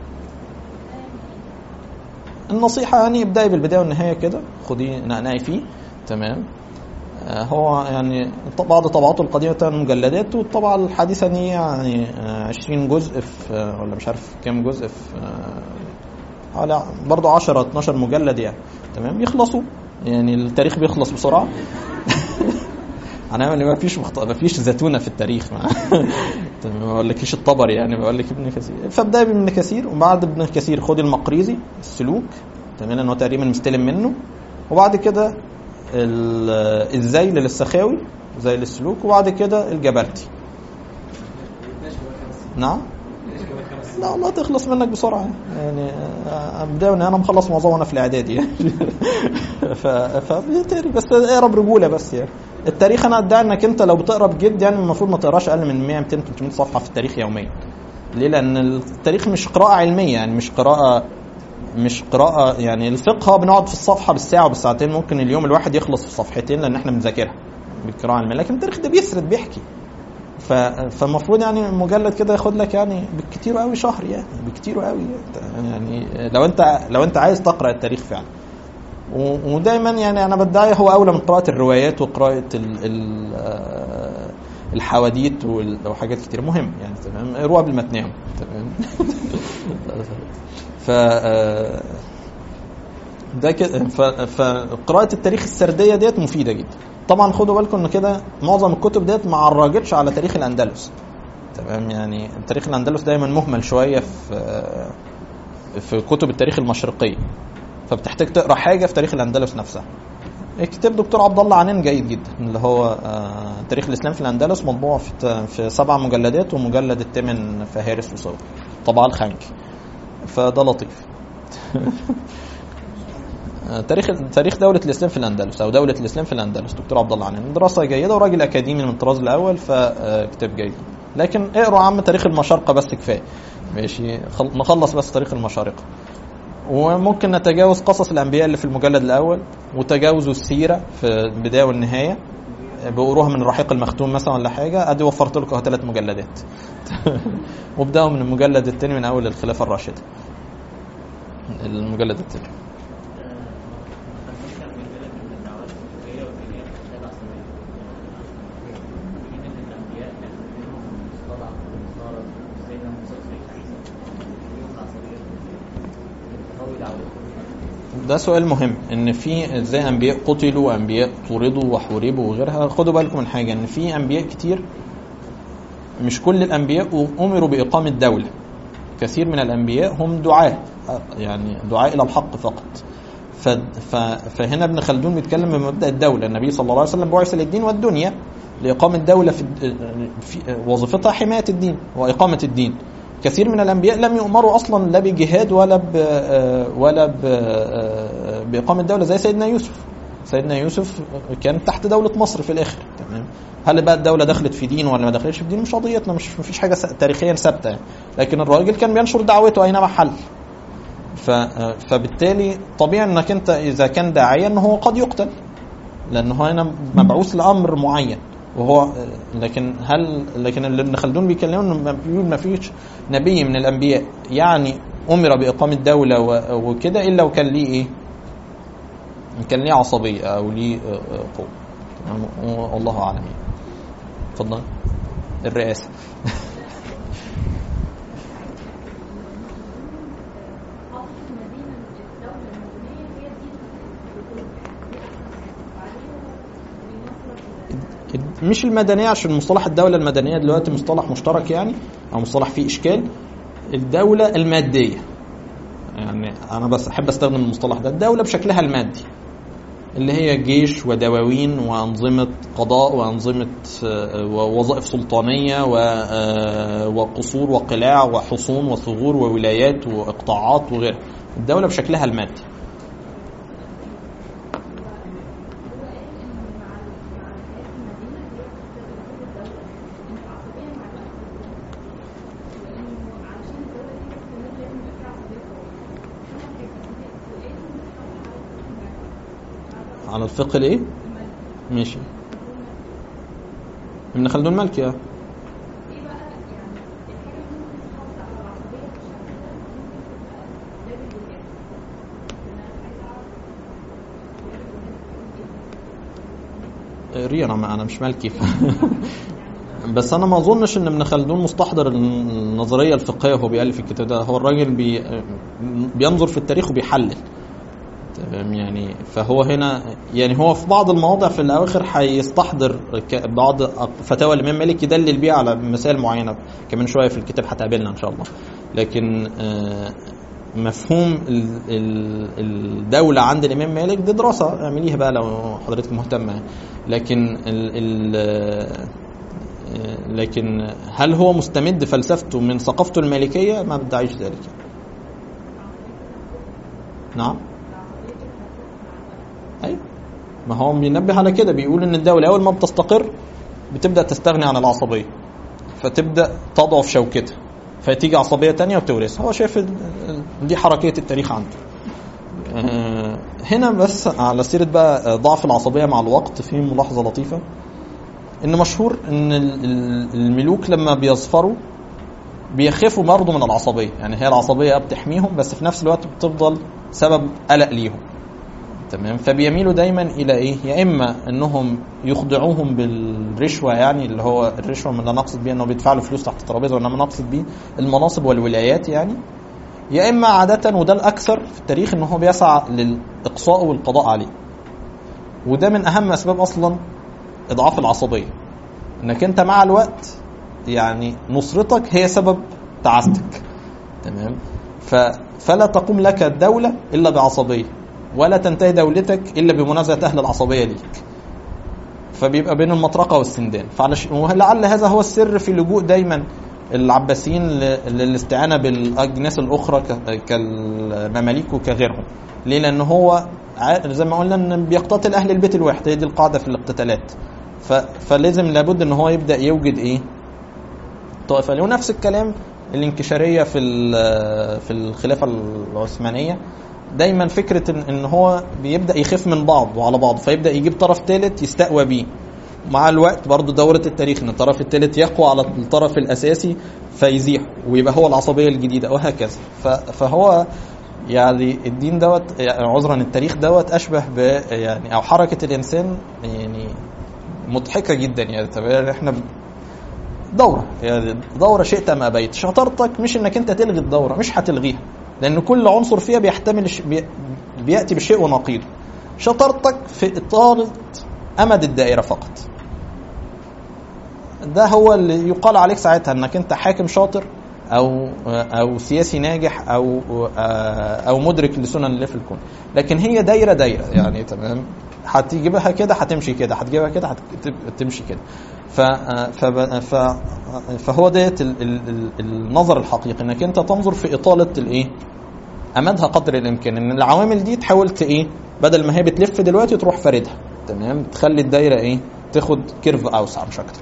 النصيحه يعني ابداي بالبدايه والنهايه كده خدي نقنقي فيه تمام آه، هو يعني ط- بعض طبعاته القديمه ثمان مجلدات والطبعه الحديثه دي يعني آه، 20 جزء في آه، ولا مش عارف كام جزء في آه، على برضه 10 12 مجلد يعني تمام يخلصوا يعني التاريخ بيخلص بسرعه انا ما فيش مخط... ما فيش زتونه في التاريخ ما تمام، ما بقولكيش الطبري يعني بقول لك ابن كثير فابدأي بابن كثير وبعد ابن كثير خدي المقريزي السلوك تمام لان هو تقريبا مستلم منه وبعد كده ال- الزيل للسخاوي زيل السلوك وبعد كده الجبرتي نعم لا والله تخلص منك بسرعه يعني آه، ابدا ان انا مخلص معظمه انا في الاعدادي يعني ف فبتقري بس اقرا برجوله بس يعني التاريخ انا ادعي انك انت لو بتقرا بجد يعني المفروض ما تقراش اقل من 100 200 300 صفحه في التاريخ يوميا ليه لان التاريخ مش قراءه علميه يعني مش قراءه مش قراءة يعني الفقه بنقعد في الصفحة بالساعة وبالساعتين ممكن اليوم الواحد يخلص في صفحتين لأن احنا بنذاكرها بالقراءة العلمية لكن التاريخ ده بيسرد بيحكي ف... فالمفروض يعني مجلد كده ياخد لك يعني بالكتير قوي شهر يعني بالكتير قوي يعني لو انت لو انت عايز تقرا التاريخ فعلا و- ودايما يعني انا بدعي هو اولى من قراءه الروايات وقراءه ال... ال... آه، الحواديت وال- وحاجات كتير مهم يعني تمام اقروها قبل ما تنام تمام ف آه، ده كده ف- فقراءة التاريخ السردية ديت مفيدة جدا طبعا خدوا بالكم ان كده معظم الكتب ديت ما عرجتش على تاريخ الاندلس تمام يعني تاريخ الاندلس دايما مهمل شوية في في كتب التاريخ المشرقية فبتحتاج تقرا حاجة في تاريخ الاندلس نفسها كتاب دكتور عبد الله عنان جيد جدا اللي هو آه، تاريخ الاسلام في الاندلس مطبوع في في سبع مجلدات ومجلد الثامن فهارس وصور طبعا الخنكي فده لطيف تاريخ تاريخ دولة الإسلام في الأندلس أو دولة الإسلام في الأندلس دكتور عبد الله عنان دراسة جيدة وراجل أكاديمي من الطراز الأول فكتاب جيد لكن اقروا عم تاريخ المشارقة بس كفاية ماشي خل... نخلص بس تاريخ المشارقة وممكن نتجاوز قصص الأنبياء اللي في المجلد الأول وتجاوزوا السيرة في البداية والنهاية بقروها من الرحيق المختوم مثلا ولا حاجة أدي وفرت لكم ثلاث مجلدات وابدأوا من المجلد الثاني من أول الخلافة الراشدة المجلد الثاني ده سؤال مهم ان في ازاي انبياء قتلوا وانبياء طردوا وحوربوا وغيرها خدوا بالكم من حاجه ان في انبياء كتير مش كل الانبياء امروا باقامه دوله كثير من الانبياء هم دعاة يعني دعاء الى الحق فقط ف... ف... فهنا ابن خلدون بيتكلم من مبدا الدوله النبي صلى الله عليه وسلم بعث للدين والدنيا لاقامه دوله في, في وظيفتها حمايه الدين واقامه الدين كثير من الانبياء لم يؤمروا اصلا لا بجهاد ولا ب ولا ب باقامه دوله زي سيدنا يوسف سيدنا يوسف كان تحت دوله مصر في الاخر تمام هل بقى الدوله دخلت في دين ولا ما دخلتش في دين مش قضيتنا مش مفيش حاجه تاريخيا ثابته يعني. لكن الراجل كان بينشر دعوته اينما حل ف فبالتالي طبيعي انك انت اذا كان داعيا ان هو قد يقتل لانه هنا مبعوث لامر معين وهو لكن هل لكن اللي ابن خلدون بيكلمه انه بيقول ما فيش نبي من الانبياء يعني امر باقامه دوله وكده الا وكان ليه ايه؟ كان ليه عصبيه او ليه قوه والله اعلم يعني اتفضل الرئاسه مش المدنيه عشان مصطلح الدوله المدنيه دلوقتي مصطلح مشترك يعني او مصطلح فيه اشكال الدوله الماديه يعني انا بس احب استخدم المصطلح ده الدوله بشكلها المادي اللي هي جيش ودواوين وانظمه قضاء وانظمه ووظائف سلطانيه وقصور وقلاع وحصون وثغور وولايات واقطاعات وغيرها الدوله بشكلها المادي على الفقه الايه ماشي ابن خلدون مالكي اه ايه بقى يعني الحاجه اللي ممكن تحافظ على العصبيه في الشخص ده ممكن تبقى باب الجهاز انا عايزه اعرف باب الجهاز ري انا ما- انا مش مالكي ف... بس انا ما اظنش ان ابن خلدون مستحضر النظريه الفقهيه وهو بيالف الكتاب ده هو الراجل بي... بينظر في التاريخ وبيحلل تمام يعني فهو هنا يعني هو في بعض المواضع في الاواخر هيستحضر ك- بعض فتاوى الامام مالك يدلل بيها على مسائل معينه كمان شويه في الكتاب هتقابلنا ان شاء الله لكن آه، مفهوم ال- ال- الدوله عند الامام مالك دي دراسه اعمليها بقى لو حضرتك مهتمه لكن ال ال آه، لكن هل هو مستمد فلسفته من ثقافته المالكيه ما بدعيش ذلك نعم ايوه ما هو بينبه على كده بيقول ان الدوله اول ما بتستقر بتبدا تستغني عن العصبيه فتبدا تضعف شوكتها فتيجي عصبيه تانية وتورثها هو شايف ال- ال- دي حركيه التاريخ عنده آه، هنا بس على سيره بقى ضعف العصبيه مع الوقت في ملاحظه لطيفه ان مشهور ان ال- ال- الملوك لما بيظفروا بيخافوا برضه من العصبيه يعني هي العصبيه بتحميهم بس في نفس الوقت بتفضل سبب قلق ليهم تمام فبيميلوا دايما الى ايه يا اما انهم يخضعوهم بالرشوه يعني اللي هو الرشوه من لا نقصد بيها انه بيدفع له فلوس تحت الترابيزه وانما نقصد بيه المناصب والولايات يعني يا اما عاده وده الاكثر في التاريخ ان هو بيسعى للاقصاء والقضاء عليه وده من اهم اسباب اصلا اضعاف العصبيه انك انت مع الوقت يعني نصرتك هي سبب تعاستك تمام ف فلا تقوم لك الدوله الا بعصبيه ولا تنتهي دولتك الا بمنازعه اهل العصبيه ليك فبيبقى بين المطرقه والسندان فعلش ولعل هذا هو السر في لجوء دايما العباسيين ل- للاستعانه بالاجناس الاخرى ك- كالمماليك وكغيرهم ليه لان هو ع- زي ما قلنا ان بيقتتل اهل البيت الواحد هي دي القاعده في الاقتتالات ف... فلازم لابد ان هو يبدا يوجد ايه طائفه ليه ونفس الكلام الانكشاريه في ال- في الخلافه العثمانيه دايما فكره ان ان هو بيبدا يخاف من بعض وعلى بعض فيبدا يجيب طرف ثالث يستقوى بيه مع الوقت برضو دورة التاريخ ان الطرف الثالث يقوى على الطرف الاساسي فيزيحه ويبقى هو العصبيه الجديده وهكذا ف- فهو يعني الدين دوت يعني عذرا التاريخ دوت اشبه ب يعني او حركه الانسان يعني مضحكه جدا يعني طب يعني احنا دوره يعني دوره شئت ام ابيت شطارتك مش انك انت تلغي الدوره مش هتلغيها لان كل عنصر فيها بيحتمل الش- بي- بياتي بشيء ونقيضه شطارتك في اطاله امد الدائره فقط ده هو اللي يقال عليك ساعتها انك انت حاكم شاطر او او سياسي ناجح او او مدرك لسنن الله في الكون لكن هي دايره دايره يعني تمام هتجيبها كده هتمشي كده هتجيبها كده هتمشي كده ف ف- ف- فهو ديت ال- ال- ال- النظر الحقيقي انك انت تنظر في اطاله الايه امدها قدر الامكان ان العوامل دي تحاول ت- ايه بدل ما هي بتلف دلوقتي تروح فاردها تمام تخلي الدايره ايه تاخد كيرف اوسع مش اكتر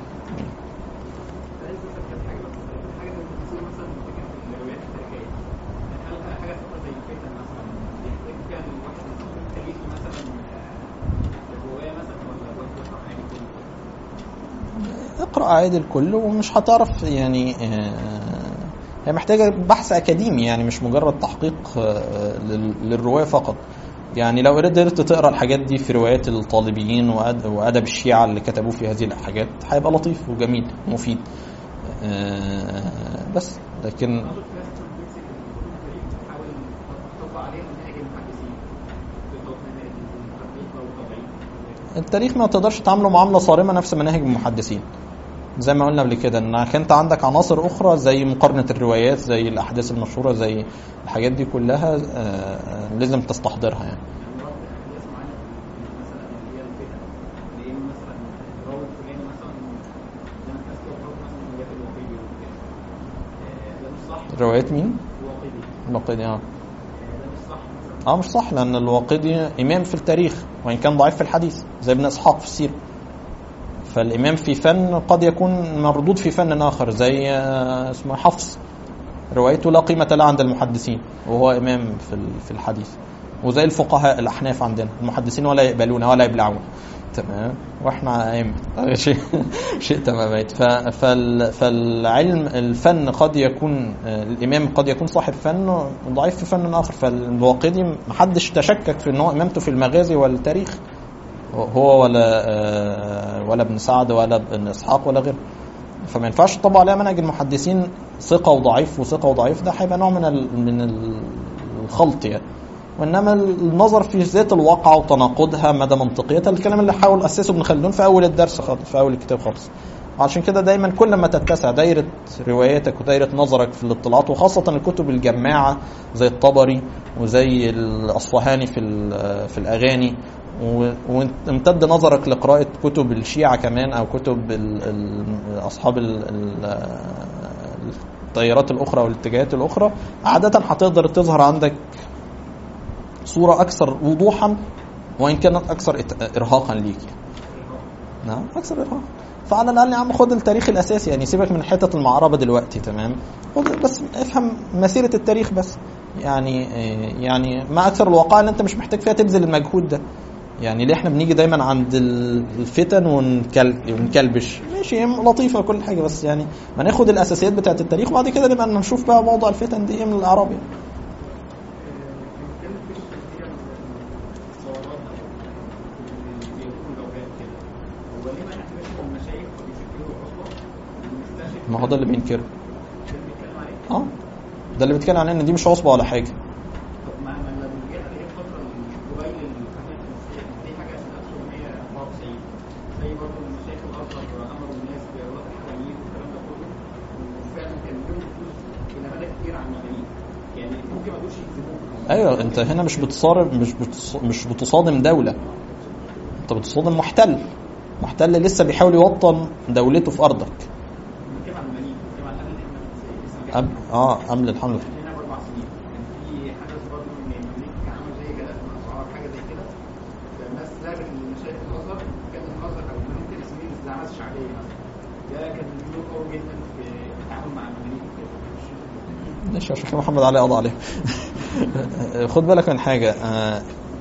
عايز اسال كام حاجه بس الحاجه اللي بتصير مثلا فكره الروايات التاريخيه هل حاجه تبقى زي الفتن مثلا بيحتاج فيها الواحد يكون تاريخي مثلا آه، الروايه مثلا ولا الواحد يقرا عادي كله؟ اقرا عادي الكل ومش هتعرف يعني آه، هي محتاجه بحث اكاديمي يعني مش مجرد تحقيق آه، لل- للروايه فقط يعني لو قدرت تقرا الحاجات دي في روايات الطالبيين وأد- وادب الشيعه اللي كتبوه في هذه الحاجات هيبقى لطيف وجميل ومفيد آه، بس لكن برضه في ناس بتمسك الكتب التاريخ بتحاول تطبق عليها مناهج المحدثين تطبق مناهج التحقيق او التضعيف التاريخ ما تقدرش تعامله معامله صارمه نفس مناهج المحدثين زي ما قلنا قبل كده انك انت عندك عناصر اخرى زي مقارنه الروايات زي الاحداث المشهوره زي الحاجات دي كلها آه، آه، لازم تستحضرها يعني يعني ربط احداث معينه في مثلا اللي هي الفتن اللي هي مثلا راوي فلاني مثلا زي ما الناس كده بتقول مثلا روايات الوقيدي وكده آه، ده مش صح روايات مين؟ الوقيدي الواقدي اه آه، ده مش صح مثلا اه مش صح لان الواقدي امام في التاريخ وان كان ضعيف في الحديث زي ابن اسحاق في السيره فالامام في فن قد يكون مردود في فن اخر زي آه، اسمه حفص روايته لا قيمه لها عند المحدثين وهو امام في ال- في الحديث وزي الفقهاء الاحناف عندنا المحدثين ولا يقبلون ولا يبلعون تمام واحنا ائمه شيء شيء تمامات ف- فال- فالعلم الفن قد يكون آه، الامام قد يكون صاحب فن ضعيف في فن اخر فالواقدي محدش تشكك في ان هو امامته في المغازي والتاريخ هو ولا آه، ولا ابن سعد ولا ابن اسحاق ولا غيره فما ينفعش تطبق عليها منهج المحدثين ثقه وضعيف وثقه وضعيف ده هيبقى نوع من ال- من ال- الخلط يعني وانما النظر في ذات الواقعه وتناقضها مدى منطقيتها الكلام اللي حاول اسسه ابن خلدون في اول الدرس خالص في اول الكتاب خالص عشان كده دايما كل ما تتسع دايره رواياتك ودايره نظرك في الاطلاعات وخاصه الكتب الجماعه زي الطبري وزي الاصفهاني في ال- في الاغاني و- وامتد نظرك لقراءه كتب الشيعه كمان او كتب ال- ال- اصحاب ال- ال- التيارات الاخرى والاتجاهات الاخرى عاده هتقدر تظهر عندك صوره اكثر وضوحا وان كانت اكثر إت- ارهاقا ليك يعني. نعم اكثر ارهاقا فعلى الاقل يا عم خد التاريخ الاساسي يعني سيبك من حته المعربه دلوقتي تمام خد بس افهم مسيره التاريخ بس يعني يعني ما اكثر الوقائع اللي انت مش محتاج فيها تبذل المجهود ده يعني ليه احنا بنيجي دايما عند ال- الفتن ونكل ونكلبش ماشي هي لطيفه كل حاجه بس يعني ما ناخد الاساسيات بتاعت التاريخ وبعد كده نبقى نشوف بقى موضوع الفتن دي ايه من الاعراب يعني. ما هو ده اللي بينكره اه ده اللي بيتكلم عن ان دي مش عصبه ولا حاجه زي برضه المشايخ الازهر امروا الناس بإغلاق الحراميين والكلام ده كله وفعلا كان لهم فلوس الى مدى كتير عن الملايين يعني ممكن ما يقدروش يكذبوك ايوه انت هنا مش بتصارم مش بتص... مش بتصادم دوله انت بتصادم محتل محتل لسه بيحاول يوطن دولته في ارضك بنتكلم عن الملايين بنتكلم عن قبل الحمله أب... اه قبل الحمله هنا باربع سنين كان في حدث برضه ان المماليك عمل زي جلسه مع الصحابه حاجه زي كده فالناس لعبت المشايخ الازهر كان الازهر او المماليك الاسلاميه الاستعمال الشعبيه مثلا ده كان له قوي جدا في التعامل مع المماليك وكده ماشي يا شيخ محمد علي قضى عليه خد بالك من حاجه آه...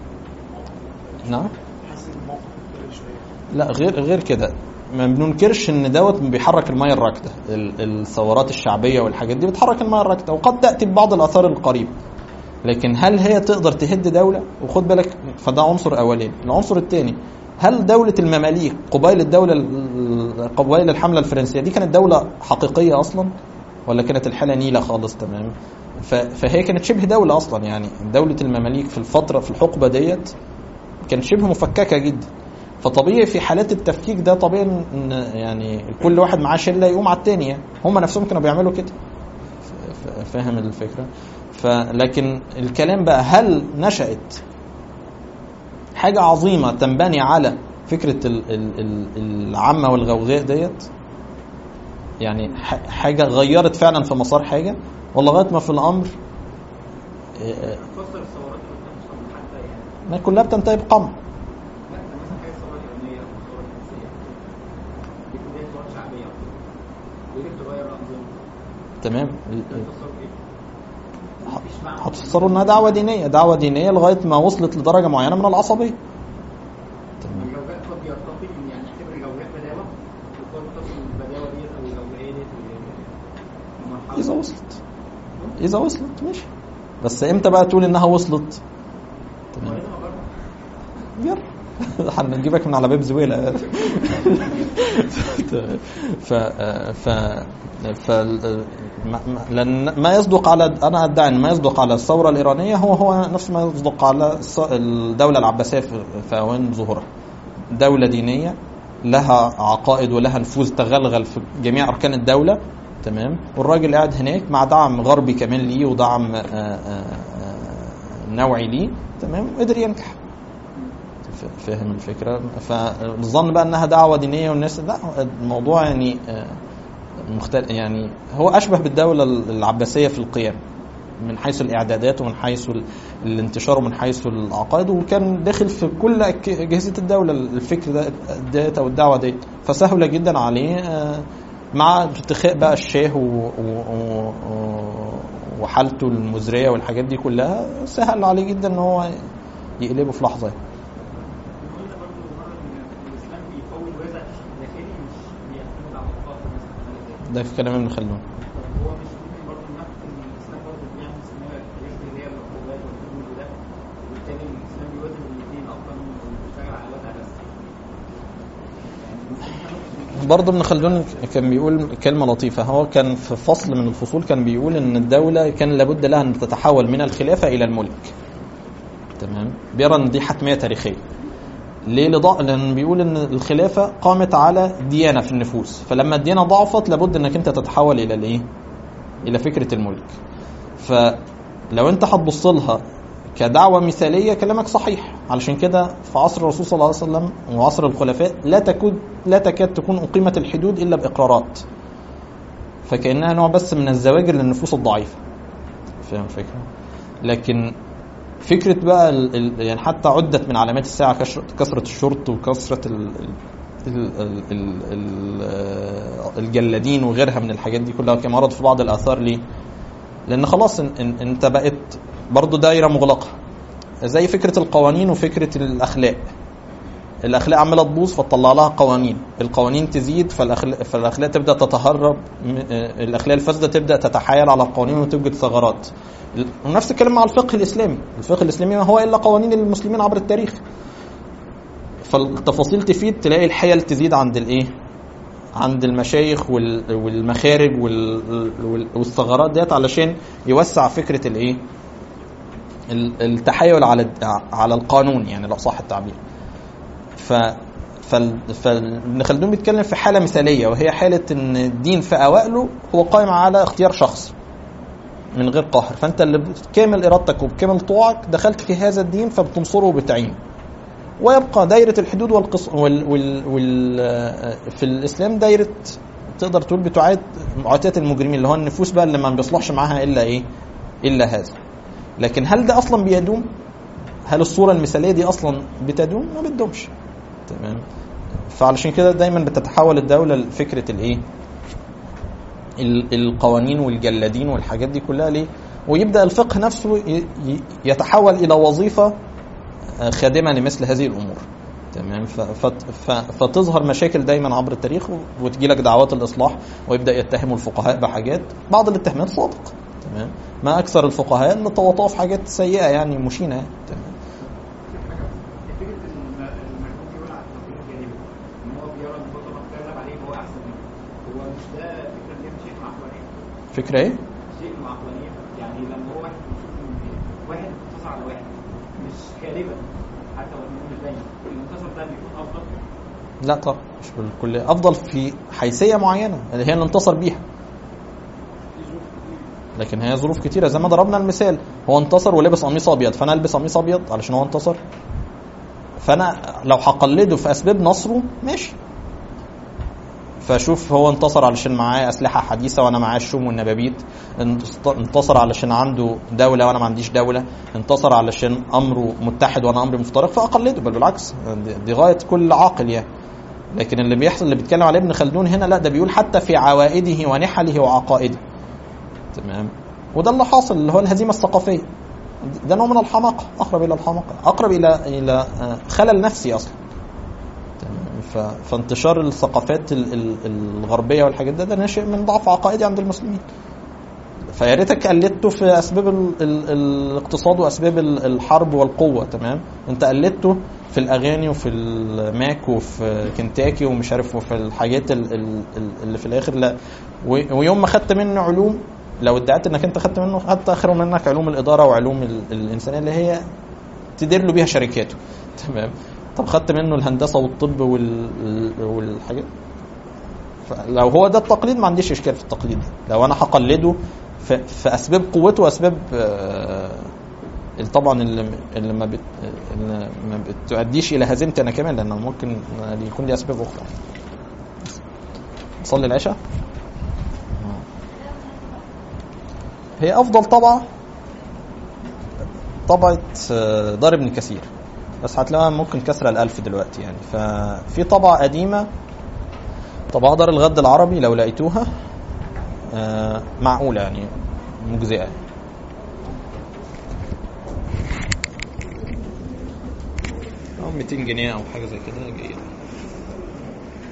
نعم حاسس ان الموقف مختلف شويه لا غير غير كده ما بننكرش ان دوت بيحرك الميه الراكده ال- الثورات الشعبيه والحاجات دي بتحرك الميه الراكده وقد تاتي ببعض الاثار القريبه لكن هل هي تقدر تهد دوله وخد بالك فده عنصر اولاني العنصر الثاني هل دولة المماليك قبيل الدولة ال- قبيل الحملة الفرنسية دي كانت دولة حقيقية أصلا ولا كانت الحالة نيلة خالص تمام ف- فهي كانت شبه دولة أصلا يعني دولة المماليك في الفترة في الحقبة ديت كانت شبه مفككة جدا فطبيعي في حالات التفكيك ده طبيعي ان يعني كل واحد معاه شله يقوم على الثانيه هم نفسهم كانوا بيعملوا كده ف- ف- فاهم الفكره فلكن الكلام بقى هل نشأت حاجة عظيمة تنبني على فكرة ال- ال- ال- العامة والغوغاء ديت يعني ح- حاجة غيرت فعلا في مسار حاجة ولا لغاية ما في الأمر آه، تفسر الثورات اللي بتحصل حتى يعني ما كلها بتنتهي بقمع لا ده مثلا حاجه الثوره الايرانيه او الثوره الفرنسيه دي كلها ثورات شعبيه ودي بتغير الانظمه تمام ده تفسروا ايه؟ مفيش معنى. هتفسروا انها دعوه دينيه دعوه دينيه لغايه ما وصلت لدرجه معينه من العصبيه تمام الجوجاء قد يرتقي من يعني نعتبر الجوجاء بداوه وقد تصل البداوه ديت او الجوجائيه ديت لمرحله اذا وصلت اذا وصلت ماشي بس امتى بقى تقول انها وصلت تمام وهنا برضه يلا هنجيبك من على باب زويلة ف ف ف ما- ما- لان ما يصدق على انا ادعي ان ما يصدق على الثوره الايرانيه هو هو نفس ما يصدق على الص- الدوله العباسيه في في اوان ظهورها دوله دينيه لها عقائد ولها نفوذ تغلغل في جميع اركان الدوله تمام والراجل قاعد هناك مع دعم غربي كمان ليه ودعم آه، آه، آه، نوعي ليه تمام قدر ينجح ف- فاهم الفكره فالظن بقى انها دعوه دينيه والناس لا الموضوع يعني آه، مختلف يعني هو اشبه بالدوله العباسيه في القيام من حيث الاعدادات ومن حيث ال- الانتشار ومن حيث العقائد وكان داخل في كل أك- اجهزه الدوله الفكر ده ديت او الدعوه ديت فسهل جدا عليه آه، مع ارتخاء بقى الشاه و- و- و- وحالته المزريه والحاجات دي كلها سهل عليه جدا ان هو يقلبه في لحظه يعني. قلنا برضه مرة ان الاسلام بيقوي الوازع الداخلي مش بيعتمد على الطاقه مثلا ده في كلام ابن خلدون طب هو مش ممكن برضه ناخد ان الاسلام برضه بيعمل سميه يشبه اللي هي العقوبات والحدود وده وبالتالي الاسلام بيوازن الاثنين اكتر من انه بيشتغل على الوازع بس يعني برضه ابن خلدون كان بيقول كلمة لطيفة هو كان في فصل من الفصول كان بيقول ان الدولة كان لابد لها ان تتحول من الخلافة الى الملك تمام بيرى ان دي حتمية تاريخية ليه لضع... لان بيقول ان الخلافة قامت على ديانة في النفوس فلما الديانة ضعفت لابد انك انت تتحول الى الايه الى فكرة الملك فلو انت هتبص لها كدعوة مثالية كلامك صحيح علشان كده في عصر الرسول صلى الله عليه وسلم وعصر الخلفاء لا تكاد لا تكاد تكون أقيمت الحدود إلا بإقرارات فكأنها نوع بس من الزواجر للنفوس الضعيفة فاهم الفكرة لكن فكرة بقى ال ال يعني حتى عدت من علامات الساعة كشر- كثرة الشرط وكثرة ال ال ال ال ال الجلادين وغيرها من الحاجات دي كلها كما ورد في بعض الآثار ليه؟ لأن خلاص إن إن أنت بقت برضه دايرة مغلقة زي فكرة القوانين وفكرة الأخلاق الأخلاق عمالة تبوظ فتطلع لها قوانين القوانين تزيد فالأخلاق, فالأخلاق تبدأ تتهرب م- آه، الأخلاق الفاسدة تبدأ تتحايل على القوانين وتوجد ثغرات ونفس الكلام مع الفقه الإسلامي الفقه الإسلامي ما هو إلا قوانين المسلمين عبر التاريخ فالتفاصيل تفيد تلاقي الحيل تزيد عند الإيه عند المشايخ وال- والمخارج وال- وال- والثغرات ديت علشان يوسع فكرة الإيه ال- التحايل على على القانون يعني لو صح التعبير ف فال... فابن خلدون بيتكلم في حاله مثاليه وهي حاله ان الدين في اوائله هو قائم على اختيار شخص من غير قهر فانت اللي بكامل ارادتك وبكامل طوعك دخلت في هذا الدين فبتنصره وبتعينه ويبقى دايره الحدود والقص وال... وال... وال... في الاسلام دايره تقدر تقول بتعاد معاتاه المجرمين اللي هو النفوس بقى اللي ما بيصلحش معاها الا ايه الا هذا لكن هل ده اصلا بيدوم هل الصوره المثاليه دي اصلا بتدوم ما بتدومش تمام فعلشان كده دايما بتتحول الدوله لفكره الايه ال- القوانين والجلادين والحاجات دي كلها ليه ويبدا الفقه نفسه ي- ي- يتحول الى وظيفه آه، خادمه لمثل هذه الامور تمام ف- فت- ف- فتظهر مشاكل دايما عبر التاريخ وتجي لك دعوات الاصلاح ويبدا يتهموا الفقهاء بحاجات بعض الاتهامات صادق تمام ما اكثر الفقهاء اللي طوطوا في حاجات سيئه يعني مشينه يعني. تمام فكره ان المحكوم بيقول على التطبيق الجانبي ان هو بيرى ان الخطه مختلف عليه هو احسن منه هو مش ده فكره دي شيء مع عقلانيه فكره ايه؟ شيء مع عقلانيه يعني لما هو واحد بيشوف ان واحد انتصر على واحد مش غالبا حتى لو مش دايما الانتصار ده بيكون افضل لا طبعا مش بالكل افضل في حيثيه معينه اللي هي اللي انتصر بيها لكن هي ظروف كتيره زي ما ضربنا المثال هو انتصر ولبس قميص ابيض فانا البس قميص ابيض علشان هو انتصر فانا لو هقلده في اسباب نصره ماشي فشوف هو انتصر علشان معاه اسلحه حديثه وانا معاه الشوم والنبابيت انتص- انتصر علشان عنده دوله وانا ما عنديش دوله انتصر علشان امره متحد وانا امري مفترق فاقلده بل بالعكس دي- دي غايه كل عاقل يعني لكن اللي بيحصل اللي بيتكلم عليه ابن خلدون هنا لا ده بيقول حتى في عوائده ونحله وعقائده تمام وده اللي حاصل اللي هو الهزيمه الثقافيه ده نوع من الحماقه اقرب الى الحماقه اقرب الى الى آه، خلل نفسي اصلا تمام ف- فانتشار الثقافات ال- ال- الغربيه والحاجات ده ده ناشئ من ضعف عقائدي عند المسلمين فيا ريتك قلدته في اسباب ال ال الاقتصاد واسباب ال- الحرب والقوه تمام انت قلدته في الاغاني وفي الماك وفي كنتاكي ومش عارف وفي الحاجات ال- ال- ال- اللي في الاخر لا و- ويوم ما خدت منه علوم لو ادعيت انك انت خدت منه خدت اخره منك علوم الاداره وعلوم ال- الانسانيه اللي هي تدير له بيها شركاته تمام طب خدت منه الهندسه والطب وال... والحاجات لو هو ده التقليد ما عنديش اشكال في التقليد ده لو انا هقلده في, في اسباب قوته واسباب آه، طبعا اللي اللي ما بت... اللي ما بتؤديش الى هزيمتي انا كمان لان ممكن يكون لي اسباب اخرى نصلي العشاء هي افضل طبعه طبعه آه، دار ابن كثير بس هتلاقيها ممكن كسر الألف دلوقتي يعني ففي طبعة قديمة طبعة دار الغد العربي لو لقيتوها آه، معقولة يعني مجزئة 200 جنيه او حاجه زي كده جيده